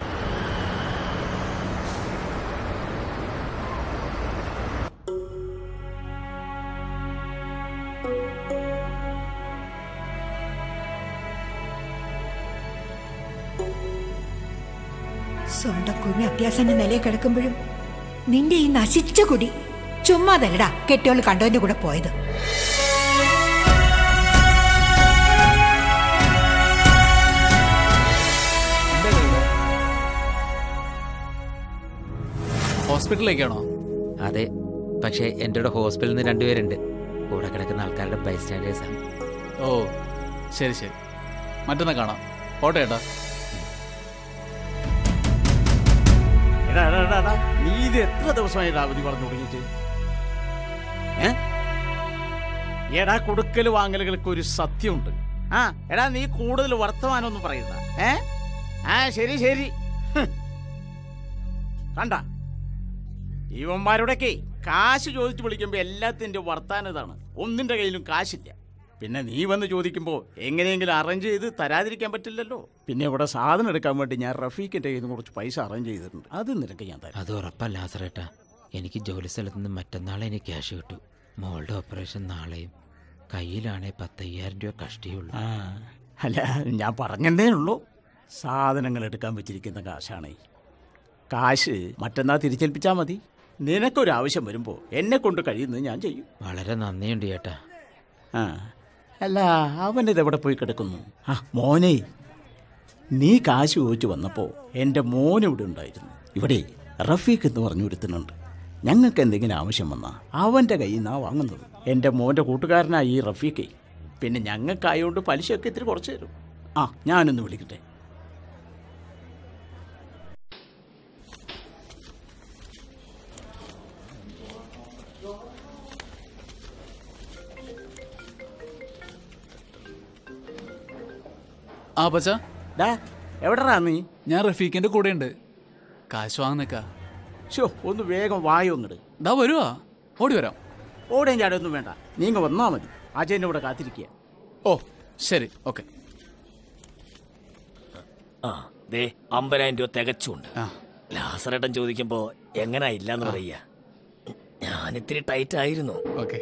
സ്വന്തം കുഞ്ഞ് അത്യാസന്റെ നിലയിൽ കിടക്കുമ്പോഴും നിന്റെ ഈ നശിച്ച കുടി ചുമ്മാതല്ലടാ കെട്ടിയോള് കണ്ടവന്റെ കൂടെ പോയത് ഹോസ്പിറ്റലിലേക്കാണോ അതെ പക്ഷേ എൻ്റെ കൂടെ ഹോസ്പിറ്റലിൽ നിന്ന് രണ്ടുപേരുണ്ട് കൂടെ കിടക്കുന്ന ആൾക്കാരുടെ ബൈസ്റ്റാൻഡേഴ്സാണ് ഓ ശരി ശരി മറ്റന്നാ കാണാം ഓട്ടെ ഏട്ടാ എടാ, എടാ, എടാ, എടാ, നീ ഇത് എത്ര ദിവസമായി അവധി പറഞ്ഞു തുടങ്ങിയിട്ട് ഏ? എടാ കൊടുക്കൽ വാങ്ങലുകൾക്ക് ഒരു സത്യമുണ്ട് ആ എടാ നീ കൂടുതൽ വർത്തമാനമൊന്നും പറയുന്ന ഏ ആ ശരി ശരി ഹ്. കണ്ട ഇവന്മാരുടെയൊക്കെ കാശ് ചോദിച്ചു വിളിക്കുമ്പോ എല്ലാത്തിന്റെ വർത്താനം ഇതാണ് ഒന്നിന്റെ കയ്യിലും കാശില്ല പിന്നെ നീ വന്ന് ചോദിക്കുമ്പോ എങ്ങനെയെങ്കിലും അറേഞ്ച് ചെയ്ത് തരാതിരിക്കാൻ പറ്റില്ലല്ലോ പിന്നെ ഇവിടെ സാധനം എടുക്കാൻ വേണ്ടി ഞാൻ റഫീഖിന്റെ കയ്യിൽ നിന്ന് കുറച്ച് പൈസ അറേഞ്ച് ചെയ്തിട്ടുണ്ട് അത് നിനക്ക് ഞാൻ തരാം അത് ഉറപ്പല്ല ആസറേട്ടാ എനിക്ക് ജോലി സ്ഥലത്ത് നിന്ന് മറ്റന്നാളെ എനിക്ക് ക്യാഷ് കിട്ടും മോളുടെ ഓപ്പറേഷൻ നാളെയും കയ്യിലാണേ പത്തയ്യായിരം രൂപ കഷ്ടിയുള്ളൂ ആ, അല്ല ഞാൻ പറഞ്ഞതേ ഉള്ളൂ സാധനങ്ങൾ എടുക്കാൻ വെച്ചിരിക്കുന്ന കാശാണേ കാശ് മറ്റന്നാൾ തിരിച്ചേൽപ്പിച്ചാൽ മതി നിനക്കൊരു ആവശ്യം വരുമ്പോൾ എന്നെ കൊണ്ട് കഴിയുന്നത് ഞാൻ ചെയ്യും വളരെ നന്ദിയുണ്ട് ചേട്ടാ ആ അല്ല അവനിത് എവിടെ പോയി കിടക്കുന്നു ആ മോനെ നീ കാശ് ചോദിച്ചു വന്നപ്പോൾ എൻ്റെ മോൻ ഇവിടെ ഉണ്ടായിരുന്നു ഇവിടെ റഫീഖ് എന്ന് പറഞ്ഞു ഒരുത്തുന്നുണ്ട് ഞങ്ങൾക്ക് എന്തെങ്കിലും ആവശ്യം വന്നാൽ അവൻ്റെ കയ്യിൽ നിന്നാണ് വാങ്ങുന്നത് എൻ്റെ മോൻ്റെ കൂട്ടുകാരനായി ഈ റഫീഖെ പിന്നെ ഞങ്ങൾക്കായോണ്ട് പലിശയൊക്കെ ഇത്തിരി കുറച്ച് തരും ആ ഞാനൊന്ന് വിളിക്കട്ടെ ആ പച്ച എവിടെടാ നീ ഞാൻ റഫീഖിന്റെ കൂടെ ഉണ്ട് കാശ് വാങ്ങുന്നേക്കാ ഷോ ഒന്ന് വേഗം വായോ ഇങ്ങട് ദാ വരുവാ ഓടി വരാം ഓടേം ചാടൊന്നും വേണ്ട നീങ്ങ വന്നാ മതി അജയൻ്റെ ഇവിടെ കാത്തിരിക്കുക ഓ ശരി ഓക്കെ ആ ദേ അമ്പതിനായിരം രൂപ തികച്ചുണ്ട് ലാസറേട്ടൻ ചോദിക്കുമ്പോ എങ്ങനെ ഇല്ലാന്ന് പറയ ഞാൻ ഇത്തിരി ടൈറ്റ് ആയിരുന്നു ഓക്കെ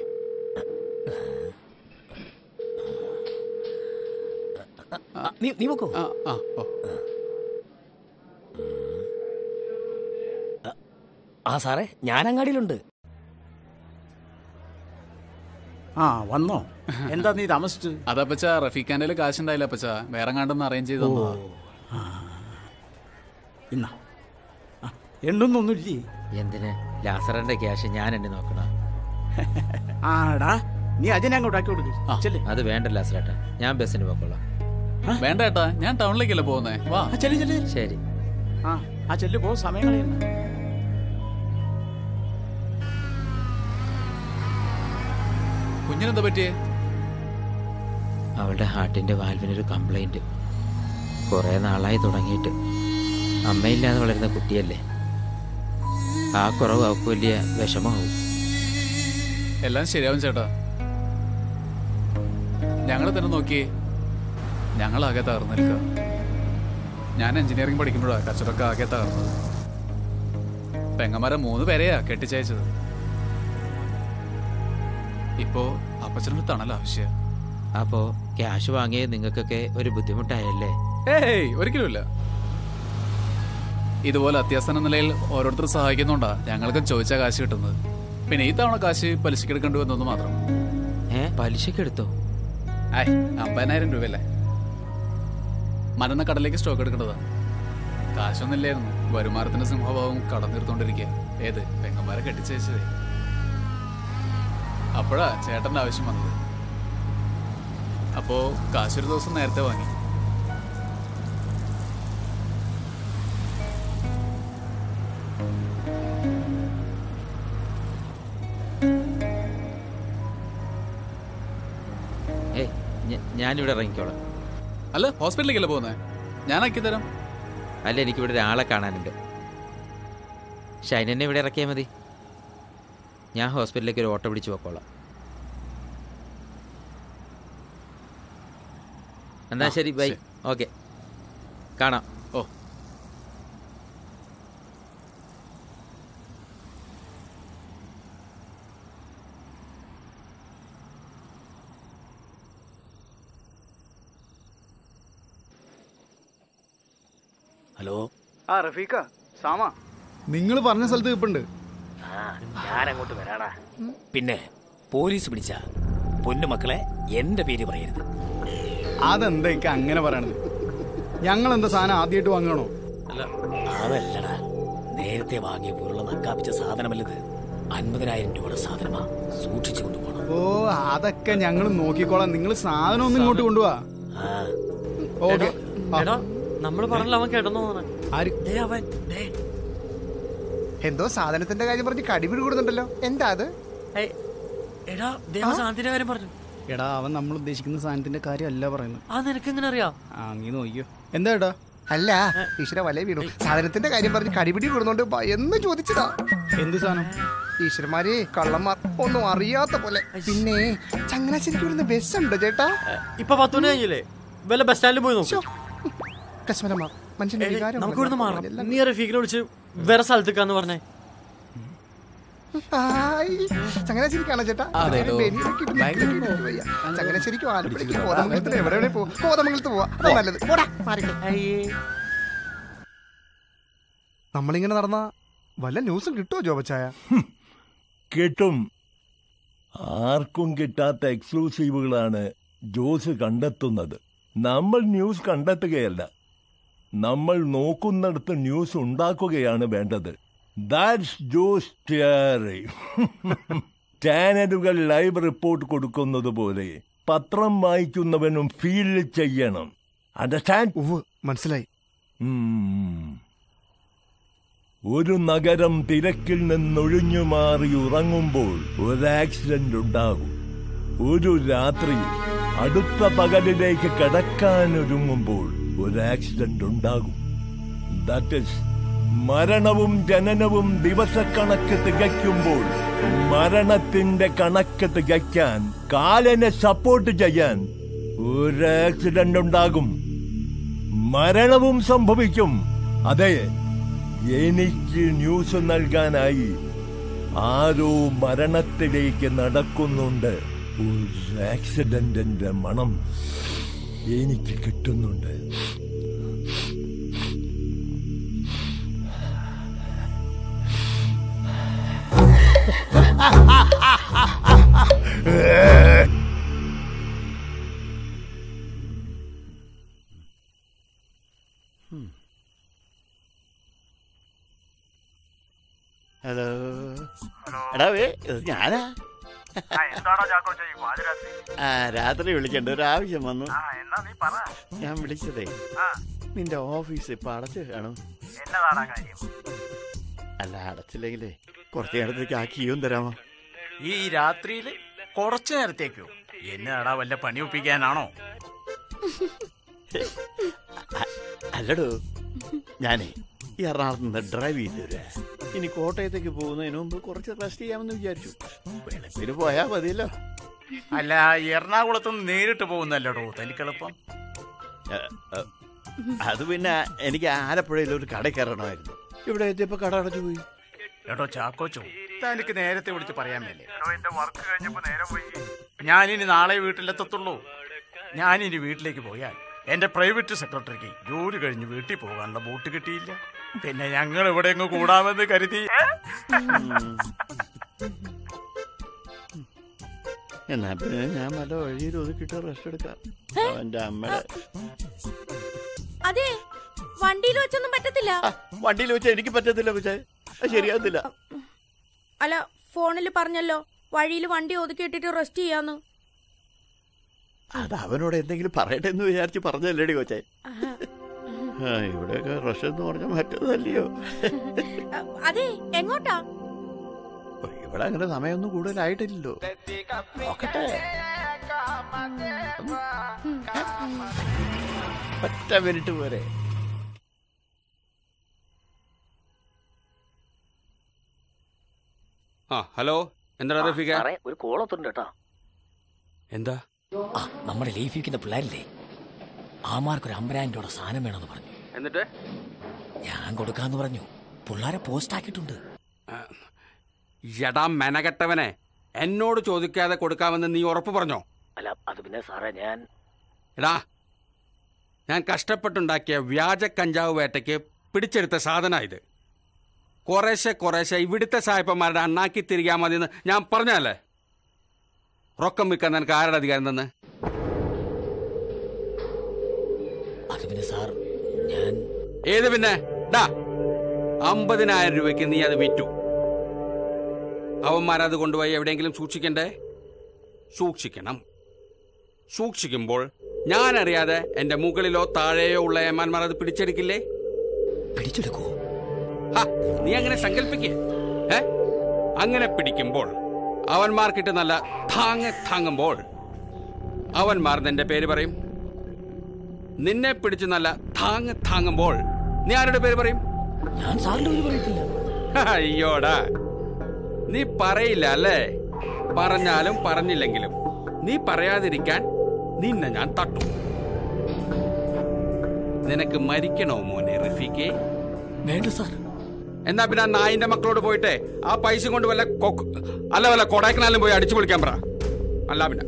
നീ നീ നോക്കൂ ആ സാറേ ഞാൻ അങ്ങാടിയിലുണ്ട് ആ വന്നോ എന്താ നീ താമസിച്ചു അതപ്പച്ച റഫീഖാന്റെ കാശ് ഉണ്ടായില്ല അപ്പച്ച വേറെ കണ്ടൊന്ന് അറേഞ്ച് ചെയ്ത് തന്നതാ. ഇന്നാ ആ, എണ്ണൊന്നൊന്നുമില്ലേ എന്തിന് ലാസറിന്റെ ക്യാഷ് ഞാൻ എന്നെ നോക്കണം ആടാ നീ അജയനെ അങ്ങോട്ട് ആക്കി കൊടുക്ക് ചെല്ല്. അത് വേണ്ട ലാസറേട്ടാ ഞാൻ ബസ്സിന് പോക്കോളാം വേണ്ട ഏട്ടാ ഞാൻ ടൗണിലേക്കല്ലേ പോകുന്നേ വാ ആ, ചെല്ല് ചെല്ല് ശരി ആ ആ ചെല്ല് പോ സമയം കളയണ്ട കുഞ്ഞിനെന്താ പറ്റിയേ അവളുടെ ഹാർട്ടിന്റെ വാൽവിനൊരു കംപ്ലൈന്റ് കുറെ നാളായി തുടങ്ങിയിട്ട് അമ്മയില്ലാതെ വളരുന്ന കുട്ടിയല്ലേ ആ കുറവ് അവൾക്ക് വലിയ വിഷമാവും എല്ലാം ശരിയാവും ചേട്ടാ ഞങ്ങളെ തന്നെ നോക്കിയേ ഞങ്ങളാകെ തകർന്നു നിൽക്കുക ഞാൻ എഞ്ചിനീയറിംഗ് പഠിക്കുമ്പോഴാണ് കച്ചവടമൊക്കെ ആകെ തകർന്നത് പെങ്ങന്മാരെ മൂന്ന് പേരെയാ കെട്ടിച്ചയച്ചത് ഇപ്പോ അപ്പച്ചനൊരു തണൽ ആവശ്യ അപ്പോ ക്യാഷ് വാങ്ങിയത് നിങ്ങൾക്കൊക്കെ ഒരു ബുദ്ധിമുട്ടായല്ലേ ഏയ് ഒരിക്കലുമില്ല ഇതുപോലെ അത്യാസന നിലയിൽ ഓരോരുത്തർ സഹായിക്കുന്നുണ്ടാ ഞങ്ങൾക്ക് ചോദിച്ച കാശ് കിട്ടുന്നത് പിന്നെ ഈ തവണ കാശ് പലിശക്ക് എടുക്കേണ്ടി വന്നു മാത്രം ഏ പലിശക്ക് എടുത്തോ ആയ് അമ്പതിനായിരം രൂപയല്ലേ മരുന്ന കടലേക്ക് സ്റ്റോക്ക് എടുക്കേണ്ടതാ കാശൊന്നുമില്ലായിരുന്നു വരുമാനത്തിന്റെ സിംഹഭാവം കടന്നിരുത്തോണ്ടിരിക്കുക ഏത് പെങ്ങന്മാരെ കെട്ടിച്ചയച്ചതേ അപ്പോഴാ ചേട്ടന്റെ ആവശ്യം വന്നത് അപ്പോ കാശൊരു ദിവസം നേരത്തെ വാങ്ങി ഏയ് ഞ- ഞാനിവിടെ ഇറങ്ങിക്കോളാം അല്ല ഹോസ്പിറ്റലിലേക്കല്ലേ പോകുന്നേ ഞാൻ ആക്കി തരാം അല്ല എനിക്കിവിടെ ഒരാളെ കാണാനുണ്ട് ഷൈനെന്നെ ഇവിടെ ഇറക്കിയാൽ മതി ഞാൻ ഹോസ്പിറ്റലിലേക്ക് ഒരു ഓട്ടോ പിടിച്ച് പോക്കോളാം എന്നാ ആ, ശരി ബൈ ശരി. ഓക്കെ കാണാം ഓ ഹലോ ആ റഫീഖ സാമ നിങ്ങൾ പറഞ്ഞ സ്ഥലത്ത് ഇപ്പുണ്ട് ആ ഞാൻ അങ്ങോട്ട് വരാടാ പിന്നെ പോലീസ് പിടിച്ച പൊന്നുമക്കളെ എന്റെ പേര് പറയരുത് അതെന്താ ഇക്ക അങ്ങനെ പറയണത് ഞങ്ങൾ എന്താ സാധനം ആദ്യമായിട്ട് വാങ്ങണോ അല്ല അതല്ലടാ നേരത്തെ വാങ്ങിയ പോലുള്ള നക്കാപ്പിച്ച സാധനമല്ലത് അൻപതിനായിരം രൂപയുടെ സാധനമാ സൂക്ഷിച്ചു കൊണ്ടുപോകണം ഓ അതൊക്കെ ഞങ്ങൾ നോക്കിക്കോളാം നിങ്ങൾ സാധനം ഒന്ന് ഇങ്ങോട്ട് കൊണ്ടുപോവാ ഓക്കെ എടാ നമ്മൾ പറഞ്ഞല്ലോ അവൻ കിടന്നു ആര് അവൻ എന്തോ സാധനത്തിന്റെ കാര്യം പറഞ്ഞ് കടിപിടി കൂടുന്നുണ്ടല്ലോ എന്താ അത് എടാ ദേവശാന്തിന്റെ കാര്യം പറഞ്ഞു എടാ അവൻ നമ്മൾ ഉദ്ദേശിക്കുന്ന സാധനത്തിന്റെ കാര്യമല്ല പറയുന്നത് ആ നിനക്ക് എങ്ങനെ അറിയാം ആ നീ നോക്കിയോ എന്താ ഏട്ടാ അല്ല ഈശ്വര വല വീണു സാധനത്തിന്റെ കാര്യം പറഞ്ഞ് കടിപിടി കൂടുന്നോണ്ട് എന്ന് ചോദിച്ചതാ എന്ത് സാധനം ഈശ്വരന്മാരെ കള്ളന്മാർ ഒന്നും അറിയാത്ത പോലെ പിന്നെ ചങ്ങനാശ്ശേരിക്ക് വിടുന്ന ബസ് ഉണ്ടോ ചേട്ടാ ഇപ്പൊ പത്ത് മണി കഴിഞ്ഞില്ലേ വല്ല ബസ് സ്റ്റാൻഡിൽ പോയി നോക്കൂ കശ്മലമാർ മനുഷ്യന്റെ ഏയ്, വികാരം നമുക്ക് ഇവിടുന്ന് മാറാം നീ റഫീഖിനെ വിളിച്ച് വേറെ സ്ഥലത്തേക്കാന്ന് പറഞ്ഞേ ചങ്ങനാശ്ശേരിക്കാണോ ചേട്ടാ അതെടോ. ബനിയനൊക്കെ ഇട്ട് നിൽക്കുന്ന കേട്ടിട്ട് വയ്യ. ചങ്ങനാശ്ശേരിക്കും ആലപ്പുഴയ്ക്കും കോതമംഗലത്തിന് എവിടെ എവിടെ പോവാ കോതമംഗലത്ത് പോവാ അതാ നല്ലത് പോടാ മാറിക്കേ നമ്മളിങ്ങനെ നടന്ന വല്ല ന്യൂസും കിട്ടുമോ ജോബച്ചായ കിട്ടും ആർക്കും കിട്ടാത്ത എക്സ്ക്ലൂസീവുകളാണ് ജോസ് കണ്ടെത്തുന്നത് നമ്മൾ ന്യൂസ് കണ്ടെത്തുകയല്ല നമ്മൾ നോക്കുന്നിടത്ത് ന്യൂസ് ഉണ്ടാക്കുകയാണ് വേണ്ടത് ദാറ്റ്സ് ജോസ് തിയറി ചാനലുകൾ ലൈവ് റിപ്പോർട്ട് കൊടുക്കുന്നത് പോലെ പത്രം വായിക്കുന്നവനും ഫീൽ ചെയ്യണം അണ്ടർസ്റ്റാൻഡ് മനസ്സിലായി ഒരു നഗരം തിരക്കിൽ നിന്നൊഴിഞ്ഞു മാറി ഉറങ്ങുമ്പോൾ ഒരു ആക്സിഡന്റ് ഉണ്ടാകും ഒരു രാത്രി അടുത്ത പകലിലേക്ക് കടക്കാനൊരുങ്ങുമ്പോൾ ഒരു ആക്സിഡന്റ് ഉണ്ടാകും ദാറ്റ് ഇസ് മരണവും ജനനവും ദിവസക്കണക്ക് തികയ്ക്കുമ്പോൾ മരണത്തിന്റെ കണക്ക് തികയ്ക്കാൻ കാലനെ സപ്പോർട്ട് ചെയ്യാൻ ഒരു ആക്സിഡന്റ് ഉണ്ടാകും മരണവും സംഭവിക്കും അതെ എനിക്ക് ന്യൂസ് നൽകാനായി ആരോ മരണത്തിലേക്ക് നടക്കുന്നുണ്ട് ഒരു ആക്സിഡന്റിന്റെ മണം എനിക്ക് കിട്ടുന്നുണ്ട് ഹലോ എടാ വേ ഇത് ഞാനാ ആ രാത്രി വിളിക്കണ്ട ഒരു ആവശ്യം വന്നു ഞാൻ വിളിച്ചതേ നിന്റെ ഓഫീസ് ഇപ്പൊ അടച്ചു കാണും അല്ല അടച്ചില്ലെങ്കിലേ കുറച്ച് നേരത്തേക്ക് ആ കീയും തരാമോ ഈ രാത്രിയിൽ കുറച്ചു നേരത്തേക്കോ എന്നാടാ വല്ല പണി ഒപ്പിക്കാനാണോ അല്ലടോ ഞാനേ ഈ എറണാകുളത്ത് നിന്ന് ഡ്രൈവ് ചെയ്ത് വരാ ഇനി കോട്ടയത്തേക്ക് പോകുന്നതിന് മുമ്പ് കുറച്ച് റെസ്റ്റ് ചെയ്യാമെന്ന് വിചാരിച്ചു വെളുപ്പിന് പോയാ മതിയല്ലോ അല്ല എറണാകുളത്ത് നിന്ന് നേരിട്ട് പോകുന്നല്ലടോ തനിക്കെളുപ്പം ഏ, ഏ, അത് പിന്നെ എനിക്ക് ആലപ്പുഴയിൽ ഒരു കട കയറണമായിരുന്നു ഇവിടെ എത്തിയപ്പോ കട അടച്ചു പോയി എടോ ചാക്കോച്ചോ തനിക്ക് നേരത്തെ വിളിച്ച് പറയാൻ മേലേ ഞാനിനി നാളെ വീട്ടിലെത്തത്തുള്ളൂ ഞാനിനി വീട്ടിലേക്ക് പോയാൽ എന്റെ പ്രൈവറ്റ് സെക്രട്ടറിക്ക് ജോലി കഴിഞ്ഞ് വീട്ടിൽ പോകാനുള്ള ബോട്ട് കിട്ടിയില്ല പിന്നെ ഞങ്ങൾ ഇവിടെ അങ്ങ് കൂടാമെന്ന് കരുതി എന്നാ പിന്നെ ഞാൻ വല്ല വഴിയിൽ ഒതുക്കിട്ട് റെസ്റ്റ് എടുക്കാം അവന്റെ അമ്മയുടെ അതെ വണ്ടിയിൽ വെച്ചൊന്നും പറ്റത്തില്ല വണ്ടിയിൽ വെച്ചാൽ എനിക്ക് പറ്റത്തില്ല പക്ഷേ അത് ശരിയാകത്തില്ല അല്ല ഫോണിൽ പറഞ്ഞല്ലോ വഴിയിൽ വണ്ടി ഒതുക്കി ഇട്ടിട്ട് റെസ്റ്റ് ചെയ്യാന്ന് അത് അവനോട് എന്തെങ്കിലും പറയട്ടെ എന്ന് വിചാരിച്ച് പറഞ്ഞല്ലേടി കൊച്ചേ ആ ഇവിടെയൊക്കെ റഷ് എന്ന് പറഞ്ഞാൽ മറ്റൊന്നല്ലയോ അതെ എങ്ങോട്ടാ ഇവിടെ അങ്ങനെ സമയമൊന്നും കൂടുതലായിട്ടില്ലല്ലോ നോക്കട്ടെ ഒറ്റ മിനിറ്റ് പോരെ ആ ഹലോ എന്താടാ റഫീഖ സാറേ ഒരു കോളത്തുണ്ട് കേട്ടോ എന്താ ആ നമ്മുടെ ലീഫിക്കുന്ന പിള്ളേരില്ലേ ആമാർക്കൊരു അമ്പതിനായിരം രൂപയുടെ സാധനം വേണമെന്ന് പറഞ്ഞു എന്നിട്ട് ഞാൻ കൊടുക്കാന്ന് പറഞ്ഞു പിള്ളേരെ പോസ്റ്റ് ആക്കിയിട്ടുണ്ട് എടാ മെനകെട്ടവനെ എന്നോട് ചോദിക്കാതെ കൊടുക്കാമെന്ന് നീ ഉറപ്പ് പറഞ്ഞോ അല്ല അത് പിന്നെ സാറേ ഞാൻ എടാ ഞാൻ കഷ്ടപ്പെട്ടുണ്ടാക്കിയ വ്യാജ കഞ്ചാവ് വേട്ടയ്ക്ക് പിടിച്ചെടുത്ത സാധന ഇത് കുറേശ്ശെ കുറേശ്ശെ ഇവിടുത്തെ സായപ്പന്മാരുടെ അണ്ണാക്കി തിരികാ മതിയെന്ന് ഞാൻ പറഞ്ഞല്ലേ റൊക്കം വിൽക്കാൻ നിനക്ക് ആരുടെ അധികാരം തന്നെ അത് പിന്നെ സാർ ഞാൻ ഏത് പിന്നെ ഡാ അമ്പതിനായിരം രൂപയ്ക്ക് നീ അത് വിറ്റു അവന്മാരത് കൊണ്ടുപോയി എവിടെയെങ്കിലും സൂക്ഷിക്കണ്ടേ സൂക്ഷിക്കണം സൂക്ഷിക്കുമ്പോൾ ഞാൻ അറിയാതെ എന്റെ മുകളിലോ താഴെയോ ഉള്ള ഏമാന്മാർ അത് പിടിച്ചെടുക്കില്ലേ പിടിച്ചെടുക്കൂ നീ അങ്ങനെ സങ്കല്പിക്കേ ഏ അങ്ങനെ പിടിക്കുമ്പോൾ അവന്മാർക്കിട്ട് നല്ല താങ്ങ താങ്ങുമ്പോൾ അവന്മാർ നിന്റെ പേര് പറയും നിന്നെ പിടിച്ച് നല്ല താങ്ങ് താങ്ങുമ്പോൾ നീ ആരുടെ പേര് പറയും ഞാൻ സാറിന്റെ പേര് പറയത്തില്ല അയ്യോടാ നീ പറയില്ല അല്ലേ പറഞ്ഞാലും പറഞ്ഞില്ലെങ്കിലും നീ പറയാതിരിക്കാൻ നിന്നെ ഞാൻ തട്ടും നിനക്ക് മരിക്കണോ മോനെ റഫീഖെ വേണ്ട സാർ എന്നാ പിന്നെ ആ നായിന്റെ മക്കളോട് പോയിട്ട് ആ പൈസ കൊണ്ട് വല്ല കൊക്ക് അല്ല വല്ല കൊടൈക്കനാലും പോയി അടിച്ചു പൊളിക്കാൻ പറ അല്ല പിന്നെ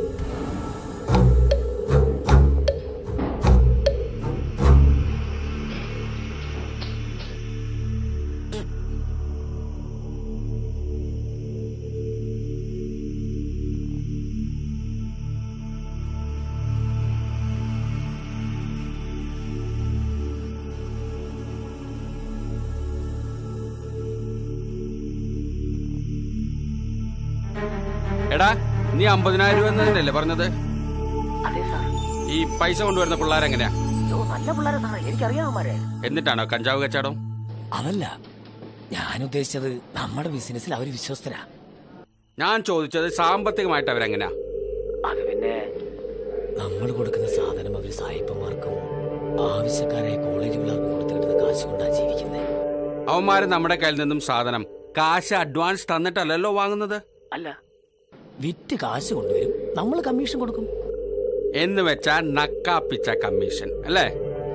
എടാ നീ അമ്പതിനായിരം രൂപ എന്നതിനല്ലേ പറഞ്ഞത് അതെ സാർ ഈ പൈസ കൊണ്ടുവരുന്ന പിള്ളേരെങ്ങനെയാ അയ്യോ നല്ല പിള്ളേരെ സാറേ എനിക്കറിയാവുമാരെ എന്നിട്ടാണോ കഞ്ചാവ് കച്ചവടം അതല്ല ഞാൻ ഉദ്ദേശിച്ചത് നമ്മുടെ ബിസിനസ്സിൽ അവർ വിശ്വസ്തരാ ഞാൻ ചോദിച്ചത് സാമ്പത്തികമായിട്ട് അവരെങ്ങനെയാ അത് പിന്നെ നമ്മൾ കൊടുക്കുന്ന സാധനം അവർ സായിപ്പന്മാർക്കും ആവശ്യക്കാരായ കോളേജ് പിള്ളേർക്കും കൊടുത്തു കിട്ടുന്ന കാശ് കൊണ്ടാ ജീവിക്കുന്നത് അവന്മാര് നമ്മുടെ കയ്യിൽ നിന്നും സാധനം കാശ് അഡ്വാൻസ് തന്നിട്ടല്ലല്ലോ വാങ്ങുന്നത് അല്ല വിറ്റ് കാശ് കൊണ്ടുവരും നമ്മൾ കമ്മീഷൻ കൊടുക്കും എന്ന് വെച്ചാ നക്കാപ്പിച്ച കമ്മീഷൻ അല്ലേ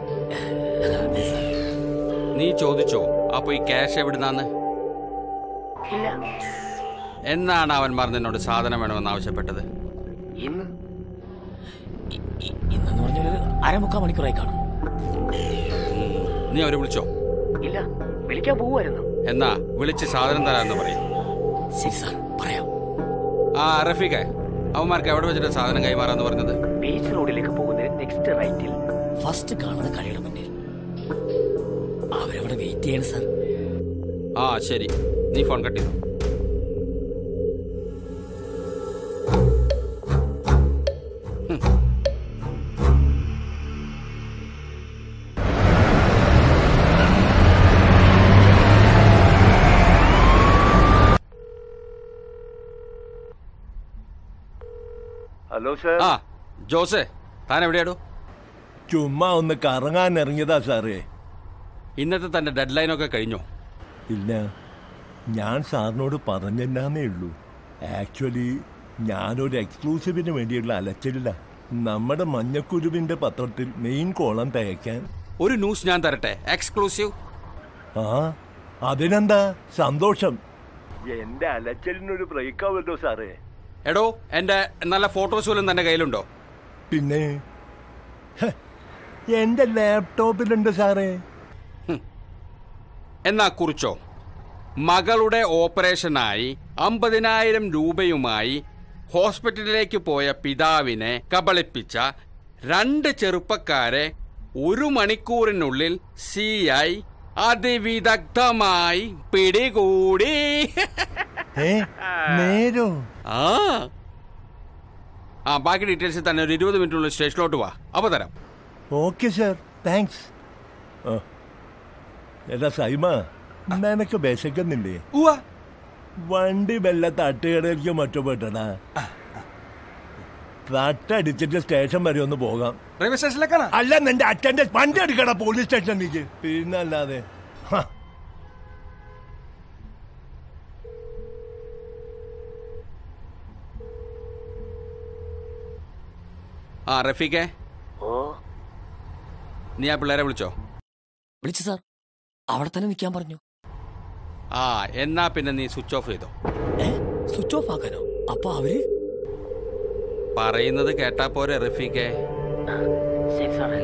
നീ ചോദിച്ചോ അപ്പൊ ഈ ക്യാഷ് എവിടുന്നാന്ന് ഇല്ല എന്നാണ് അവന്മാർ നിന്നോട് സാധനം വേണമെന്ന് ആവശ്യപ്പെട്ടത് ഇന്ന് ഇന്നെന്ന് പറഞ്ഞൊരു അരമുക്കാൽ മണിക്കൂറായി കാണും നീ അവരെ വിളിച്ചോ ഇല്ല വിളിക്കാൻ പോവുമായിരുന്നു എന്നാ വിളിച്ച് സാധനം തരാന്ന് പറയും ശരി സാർ പറയാം ആ റഫീഖെ അവന്മാർക്ക് എവിടെ വെച്ചിട്ട് സാധനം കൈമാറാന്ന് പറഞ്ഞത് ബീച്ച് റോഡിലേക്ക് പോകുന്നതിന് നെക്സ്റ്റ് റൈറ്റിൽ ഫസ്റ്റ് കാണുന്ന കടയുടെ മുന്നിൽ അവരവിടെ വെയിറ്റ് ചെയ്യണം സാർ ആ ശരി നീ ഫോൺ കട്ട് ചെയ്തു ഹലോ സാർ ആ ജോസേ താൻ എവിടെയാടോ ചുമ്മാ ഒന്ന് കറങ്ങാൻ ഇറങ്ങിയതാ സാറേ ഇന്നത്തെ തന്റെ ഡെഡ് ലൈനൊക്കെ കഴിഞ്ഞോ ഇല്ല ഞാൻ സാറിനോട് പറഞ്ഞെന്നാന്നേ ഉള്ളൂ ആക്ച്വലി ഞാനൊരു എക്സ്ക്ലൂസീവിന് വേണ്ടിയുള്ള അലച്ചില്ല നമ്മുടെ മഞ്ഞക്കുരുവിന്റെ പത്രത്തിൽ മെയിൻ കോളം തയ്ക്കാൻ ഒരു ന്യൂസ് ഞാൻ തരട്ടെ എക്സ്ക്ലൂസീവ് ആ അതിനെന്താ സന്തോഷം എന്റെ അലച്ചലിനൊരു ബ്രേക്ക് ആവല്ലോ സാറേ എടോ എന്റെ നല്ല ഫോട്ടോസ് പോലും തന്റെ കയ്യിലുണ്ടോ പിന്നെ ഹ, എന്റെ ലാപ്ടോപ്പിലുണ്ട് സാറേ എന്നാ കുറിച്ചോ മകളുടെ ഓപ്പറേഷനായി അമ്പതിനായിരം രൂപയുമായി ഹോസ്പിറ്റലിലേക്ക് പോയ പിതാവിനെ കബളിപ്പിച്ച രണ്ട് ചെറുപ്പക്കാരെ ഒരു മണിക്കൂറിനുള്ളിൽ സി ഐ അതിവിദഗ്ധമായി പിടികൂടി ഏ നേരോ ആ ആ ബാക്കി ഡീറ്റെയിൽസ് തന്നെ ഒരു ഇരുപത് മിനിറ്റിനുള്ളിൽ സ്റ്റേഷനിലോട്ട് വാ അപ്പൊ തരാം ഓക്കെ സാർ താങ്ക്സ് എടാ സൈമ നിനക്ക് വിശക്കുന്നില്ലേ വണ്ടി വല്ല തട്ടുകടയിലേക്ക് മറ്റോ പോയിട്ടടാ തട്ടടിച്ചിട്ട് സ്റ്റേഷൻ വരെ ഒന്ന് പോകാം റെയിൽവേ സ്റ്റേഷനിലേക്കാണ് അല്ല നിന്റെ അച്ഛന്റെ വണ്ടി എടുക്കടാ പോലീസ് സ്റ്റേഷനിലേക്ക് പിന്നല്ലാതെ ഹ. ആ റഫീഖെ ഓ നീ ആ പിള്ളേരെ വിളിച്ചോ വിളിച്ചു സാർ അവിടെ തന്നെ നിൽക്കാൻ പറഞ്ഞു ആ എന്നാ പിന്നെ നീ സ്വിച്ച് ഓഫ് ചെയ്തോ സ്വിച്ച് ഓഫ് ആക്കാനോ അപ്പൊ അവര് പറയുന്നത് കേട്ടാ പോരെ റഫീഖെ ശരി സാറേ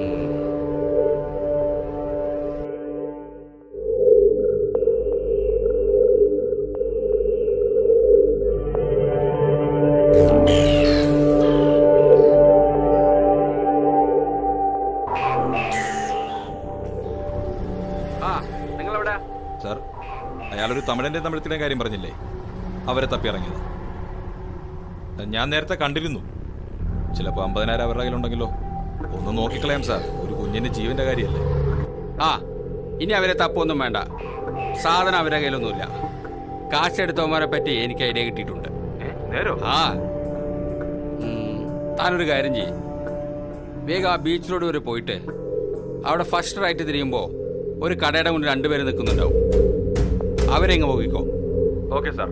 ആ നിങ്ങൾ എവിടെ സാർ അയാളൊരു തമിഴന്റെ തമിഴത്തിലെ കാര്യം പറഞ്ഞില്ലേ അവരെ തപ്പി ഇറങ്ങിയത് ഞാൻ നേരത്തെ കണ്ടിരുന്നു ചിലപ്പോൾ അമ്പതിനായിരം അവരുടെ കയ്യിലുണ്ടെങ്കിലോ ഒന്ന് നോക്കിക്കളയാം സാർ ഒരു കുഞ്ഞിന്റെ ജീവന്റെ കാര്യമല്ലേ ആ ഇനി അവരെ തപ്പൊന്നും വേണ്ട സാധനം അവരുടെ കയ്യിലൊന്നുമില്ല കാശെടുത്തവന്മാരെ പറ്റി എനിക്ക് ഐഡിയ കിട്ടിയിട്ടുണ്ട് നേരോ ആ ഉം, താനൊരു കാര്യം ചെയ്യും വേഗം ആ ബീച്ച് റോഡ് വരെ പോയിട്ട് അവിടെ ഫസ്റ്റ് റൈറ്റ് തിരിയുമ്പോൾ ഒരു കടയുടെ മുന്നിൽ രണ്ടുപേര് നിൽക്കുന്നുണ്ടാവും അവരെങ്ങ് പോകിക്കോ ഓക്കെ സാർ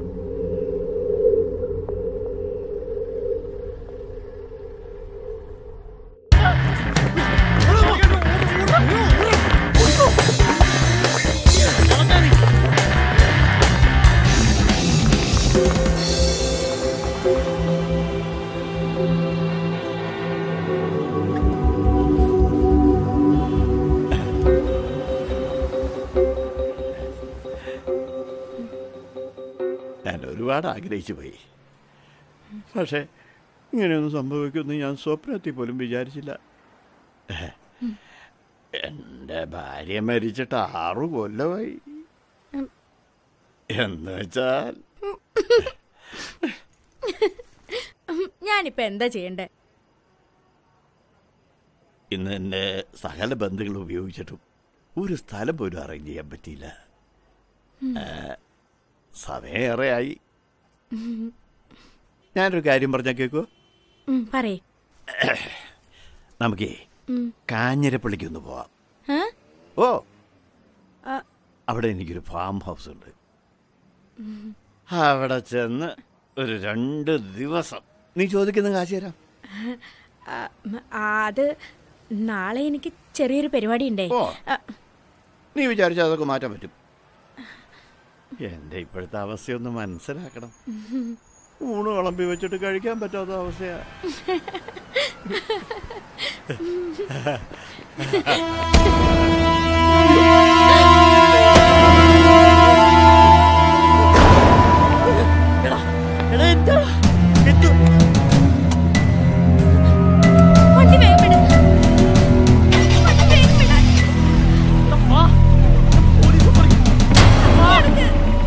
ഞാൻ ഒരുപാട് ആഗ്രഹിച്ചു പോയി പക്ഷേ ഇങ്ങനെയൊന്നും സംഭവിക്കുമെന്ന് ഞാൻ സ്വപ്നത്തിൽ പോലും വിചാരിച്ചില്ല എൻ്റെ ഭാര്യ മരിച്ചിട്ട് ആറു കൊല്ലമായി എന്ന് വെച്ചാൽ ഞാനിപ്പോ എന്താ ചെയ്യണ്ടേ ഇന്ന് എൻ്റെ സകല ബന്ധുക്കൾ ഉപയോഗിച്ചിട്ടും ഒരു സ്ഥലം പോലും അറേഞ്ച് ചെയ്യാൻ പറ്റിയില്ല ഉം. ആ, സമയമേറെയായി ഞാനൊരു കാര്യം പറഞ്ഞാൽ കേൾക്കോ ഉം, പറയ് നമുക്കേ ഉം. കാഞ്ഞിരപ്പള്ളിക്ക് ഒന്ന് പോവാം ഏ? ഓ ആ, അവിടെ എനിക്കൊരു ഫാം ഹൗസ് ഉണ്ട് ഉം. അവിടെ ചെന്ന് ഒരു രണ്ട് ദിവസം നീ ചോദിക്കുന്ന കാശ് തരാം ആ, ഉം, ആ, അത് നാളെ എനിക്ക് ചെറിയൊരു പരിപാടി ഉണ്ടേ ആ, നീ വിചാരിച്ചാൽ അതൊക്കെ മാറ്റാൻ പറ്റും എൻ്റെ ഇപ്പോഴത്തെ അവസ്ഥയൊന്ന് മനസ്സിലാക്കണം ഉം. ഊണ് വിളമ്പി വെച്ചിട്ട് കഴിക്കാൻ പറ്റാത്ത അവസ്ഥയാ വണ്ടി വേഗം വിട്. വണ്ടി വേഗം വിടാൻ. എടുക്ക്.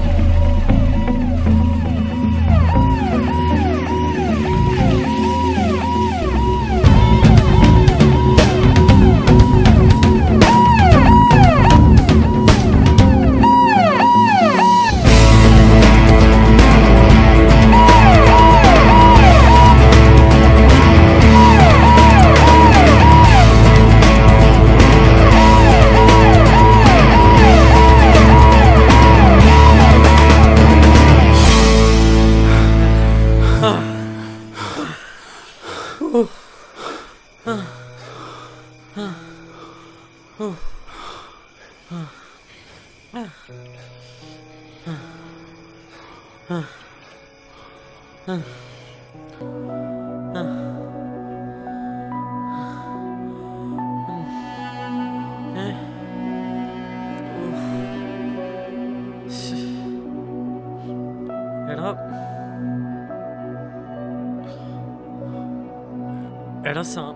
എടാ എടാ സാ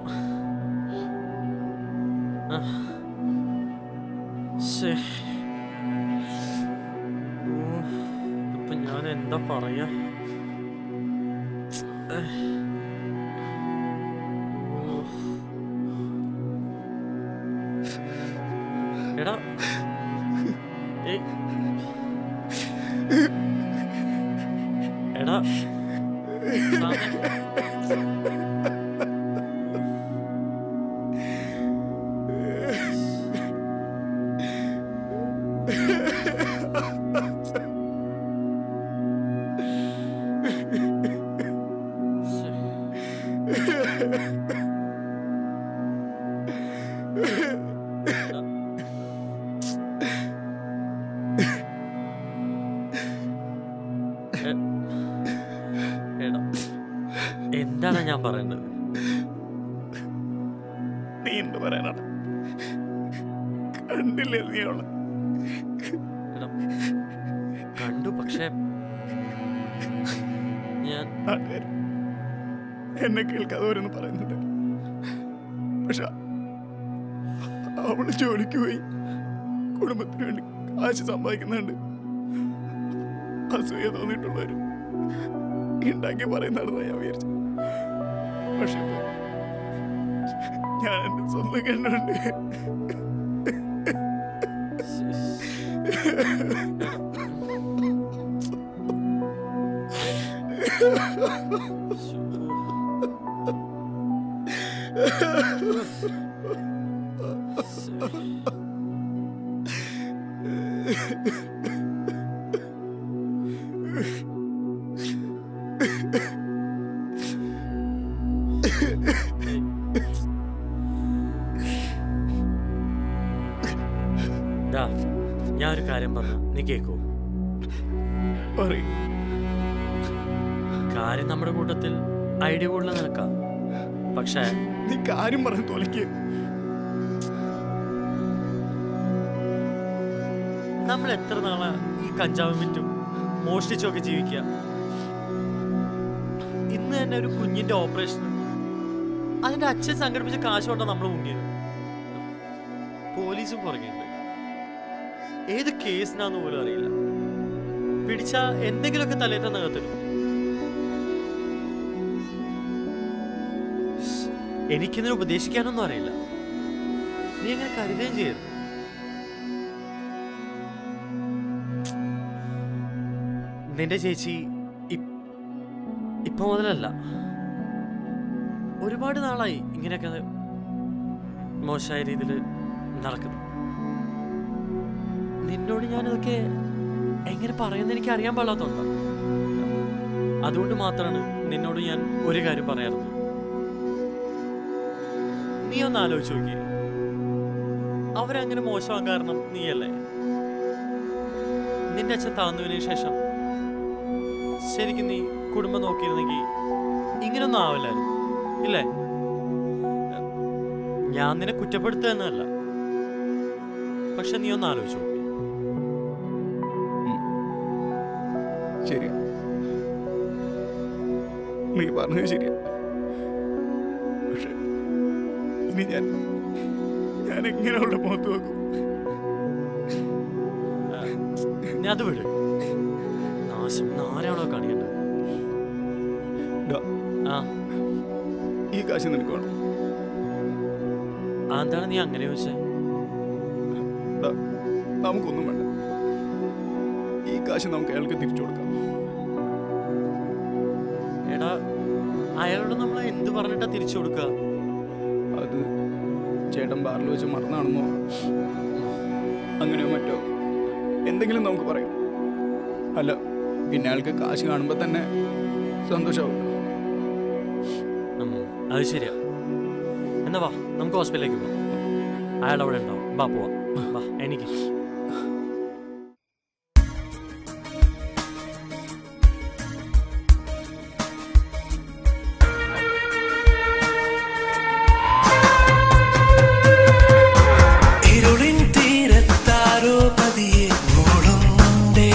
ആ. ശ്ശേ. ഓ, ഇപ്പൊ ഞാൻ എന്താ പറയാ ഏഹ്. ഓ. എടാ ഏയ്. എടാ സാമേ. എ- എടാ എന്താണ് ഞാൻ പറയുന്നത് നീ എന്ത് പറയാനാണ് കണ്ടില്ലേ നീ അവളെ എടാ കണ്ടു പക്ഷേ ഞാൻ നാട്ടുകാർ എന്നെ കേൾക്കാതെ ഓരോന്ന് പറയുന്നുണ്ട് പക്ഷെ അവള് ജോലിക്ക് പോയി കുടുംബത്തിന് വേണ്ടി കാശ് സമ്പാദിക്കുന്നുണ്ട് അസൂയ തോന്നിയിട്ടുള്ളവരും ഉണ്ടാക്കി പറയുന്നതാണെന്ന് ഞാൻ വിചാരിച്ചു പക്ഷെ ഇപ്പൊ ഞാൻ എന്റെ സ്വന്തം കണ്ടുണ്ട് ഡാ, ഞാനൊരു കാര്യം പറഞ്ഞ നീ കേക്കൂ കാര്യം നമ്മുടെ കൂട്ടത്തിൽ ഐഡിയ കൂടുതൽ നിനക്കാം പക്ഷേ നീ കാര്യം പറഞ്ഞു തോലയ്ക്ക് നമ്മൾ എത്ര നാളാ ഈ കഞ്ചാവ് വിറ്റും മോഷ്ടിച്ചൊക്കെ ജീവിക്കുക ഇന്ന് തന്നെ ഒരു കുഞ്ഞിന്റെ ഓപ്പറേഷൻ അതിന്റെ അച്ഛൻ സംഘടിപ്പിച്ച കാശ് കൊണ്ടാണ് നമ്മൾ മുങ്ങിയത് പോലീസും പുറകെയുണ്ട് ഏത് കേസിനാന്ന് പോലും അറിയില്ല പിടിച്ച എന്തെങ്കിലുമൊക്കെ തലേറ്റ നകത്തിടും എനിക്കിതിനെ ഉപദേശിക്കാനൊന്നും അറിയില്ല നീ അങ്ങനെ കരുതുകയും ചെയ്യരുത് നിന്റെ ചേച്ചി ഇപ്- ഇപ്പൊ മുതലല്ല ഒരുപാട് നാളായി ഇങ്ങനെയൊക്കെ മോശമായ രീതിയിൽ നടക്കുന്നു നിന്നോട് ഞാനിതൊക്കെ എങ്ങനെ പറയുന്ന എനിക്ക് അറിയാൻ പാടാത്തോണ്ട അതുകൊണ്ട് മാത്രമാണ് നിന്നോട് ഞാൻ ഒരു കാര്യം പറയാറുള്ളത് നീ ഒന്ന് ആലോചിച്ച് നോക്കി അവരങ്ങനെ മോശമാകാൻ കാരണം നീയല്ലേ നിന്റെ അച്ഛൻ താന്നതിന് ശേഷം ശരിക്കും നീ കുടുംബം നോക്കിയിരുന്നെങ്കിൽ ഇങ്ങനൊന്നും ആവില്ലായിരുന്നു ഇല്ലേ ഞാൻ നിന്നെ കുറ്റപ്പെടുത്തുക എന്നല്ല പക്ഷെ നീ ഒന്ന് ആലോചിച്ചു നോക്കി ശരിയാ നീ പറഞ്ഞത് ശരിയാ പക്ഷെ ഇനി ഞാൻ ഞാൻ എങ്ങനെ അവളുടെ മുഖത്ത് നോക്കും നീ അത് വിട് നാശം നാരാണോ കാണിക്കണ്ട ഡാ, ആ ഈ കാശ് നിനക്ക് വേണം അതെന്താണ് നീ അങ്ങനെ ചോദിച്ചേ ഡാ, നമുക്കൊന്നും വേണ്ട ഈ കാശ് നമുക്ക് അയാൾക്ക് തിരിച്ചു കൊടുക്കാം എടാ അയാളോട് നമ്മൾ എന്ത് പറഞ്ഞിട്ടാ തിരിച്ചു കൊടുക്കുക അത് ചേട്ടൻ ബാറിൽ വെച്ച് മറന്നാണെന്നോ അങ്ങനെയോ മറ്റോ എന്തെങ്കിലും നമുക്ക് പറയാം അല്ല പിന്നെ അയാൾക്ക് കാശ് കാണുമ്പോൾ തന്നെ സന്തോഷമാവും ഉം, അത് ശരിയാ എന്നാ വാ നമുക്ക് ഹോസ്പിറ്റലിലേക്ക് പോവാം അയാൾ അവിടെ ഉണ്ടാവും വാ പോവാം വാ എനിക്ക് ഇരുളിൻ തീരത്താരോ പതിയെ മൂടുന്നുണ്ടേ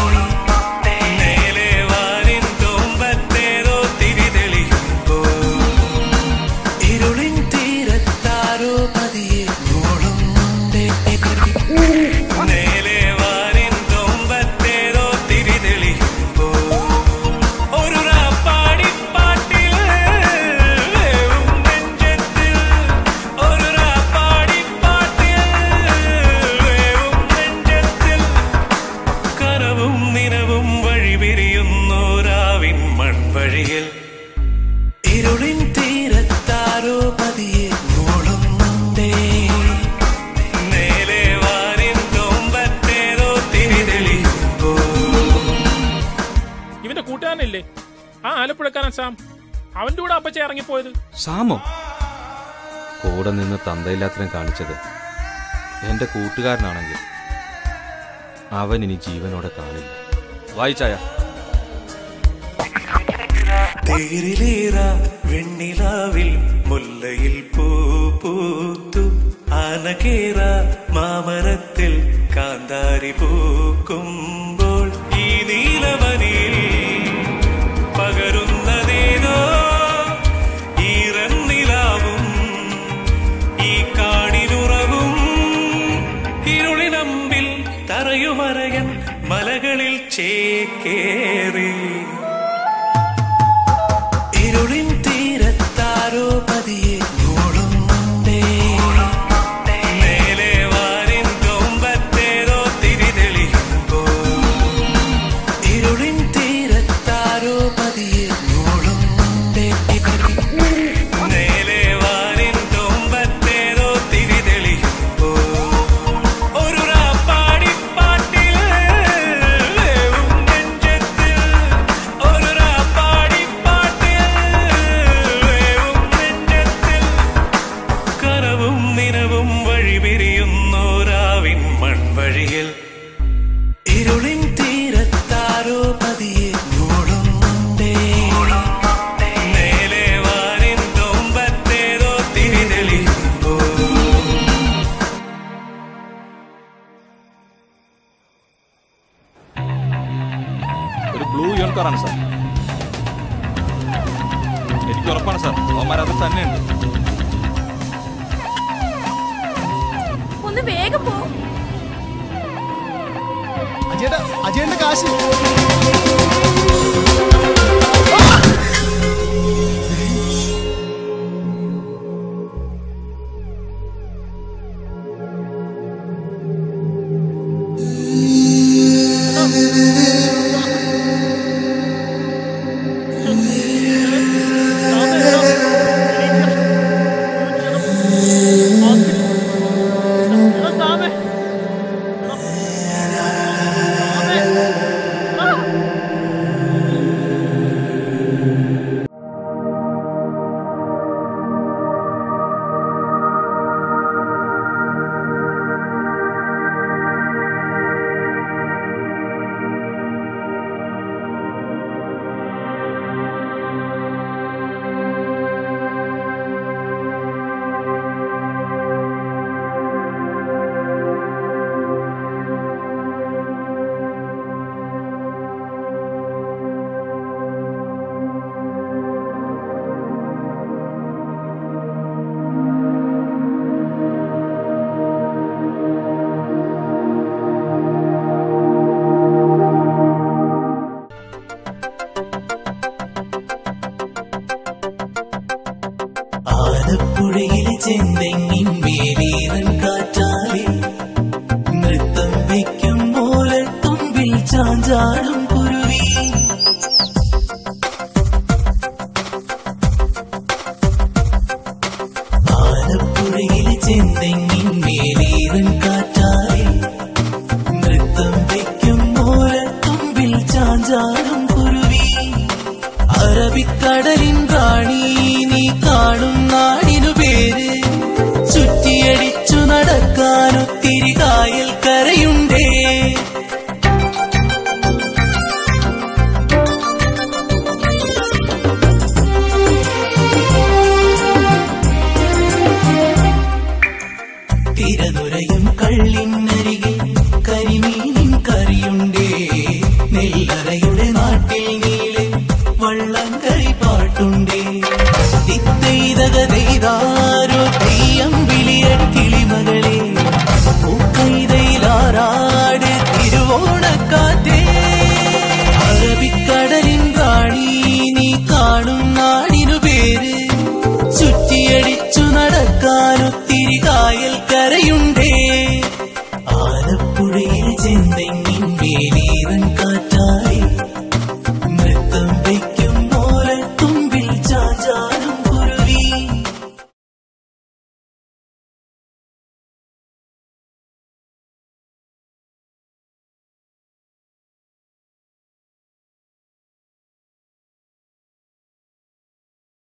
മേലെ വാനിൻ തോമ്പത്തേരോ തിരിതെളിയുമ്പോൾ ഇരുളിൻ തീരത്താരോ പതിയെ മൂടുന്നുണ്ടേ മേലെ വാനിൻ തോമ്പത്തേരോ തിരിതെളിയുമ്പോൾ ഒരു റാപ്പാടിപ്പാട്ടിൽ വേവും നെഞ്ചത്തിൽ ഒരു റാപ്പാടിപ്പാട്ടിൽ വേവും നെഞ്ചത്തിൽ കനവും നിലവും വഴിപിരിയുന്നോരാവിൻ മൺവഴിയിൽ ഇരുളിൻ തീരത്താരോ പതിയെ മൂളുന്നുണ്ടേ മേലെ വാനിൻ തോമ്പത്തേരോ തിരിതെളിയുമ്പോൾ ഇവന്റെ കൂട്ടുകാരനില്ലേ ആ ആലപ്പുഴക്കാരൻ സാം അവന്റെ കൂടെ അപ്പച്ച ഇറങ്ങിപ്പോയത് സാമോ കൂടെ നിന്ന് തന്തയില്ലാത്തരം കാണിച്ചത് എന്റെ കൂട്ടുകാരനാണെങ്കിൽ അവൻ ഇനി ജീവനോടെ കാണില്ല വായിച്ചായ തേരിലേറ വെണ്ണിലാവിൽ മുല്ലയിൽ പൂ പൂത്തു ആനകേറ മാമരത്തിൽ കാന്താരി പൂക്കുമ്പോൾ ഈ നീലവനിയിൽ പകരുന്നതേതോ ഈറന്നിലാവും ഈ കാടിനുറവും ഇരുളിനമ്പിൽ തറയുമറയൻ മലകളിൽ ചേക്കേറി ഇരുളിൻ തീരത്താരോ പതിയെ മൂടുന്നുണ്ടേ മേലെ വാനിൻ കൊമ്പത്തേരോ തിരിതെളിയുമ്പോൾ ഇരുളിൻ തീരത്താരോ പതിയെ മൂടുന്നുണ്ടേ മേലെ വാനിൻ കൊമ്പത്തേരോ തിരിതെളിയുമ്പോൾ ഒരു റാപ്പാടിപ്പാട്ടിൽ ഇരുളിൻ തീരത്താരോ പതിയെ മൂടുന്നുണ്ടേ മേലെ വാനിൻ തുമ്പത്തേതോ തിരിതെളിയുമ്പോൾ ഒരു ബ്ലൂ യൂൺ കാറാണ് സാർ എനിക്ക് ഉറപ്പാണ് സാർ അവന്മാർ അത് തന്നെയുണ്ട് ഒന്ന് വേഗം പോ അജയേട്ടാ അജയന്റെ കാശ് ആലപ്പുഴയിലെ ചെന്തെങ്ങിൻ വേലീറൻ കാറ്റാലെ നൃത്തം വയ്ക്കും പോലെ തുമ്പിൽ ചാഞ്ചാടും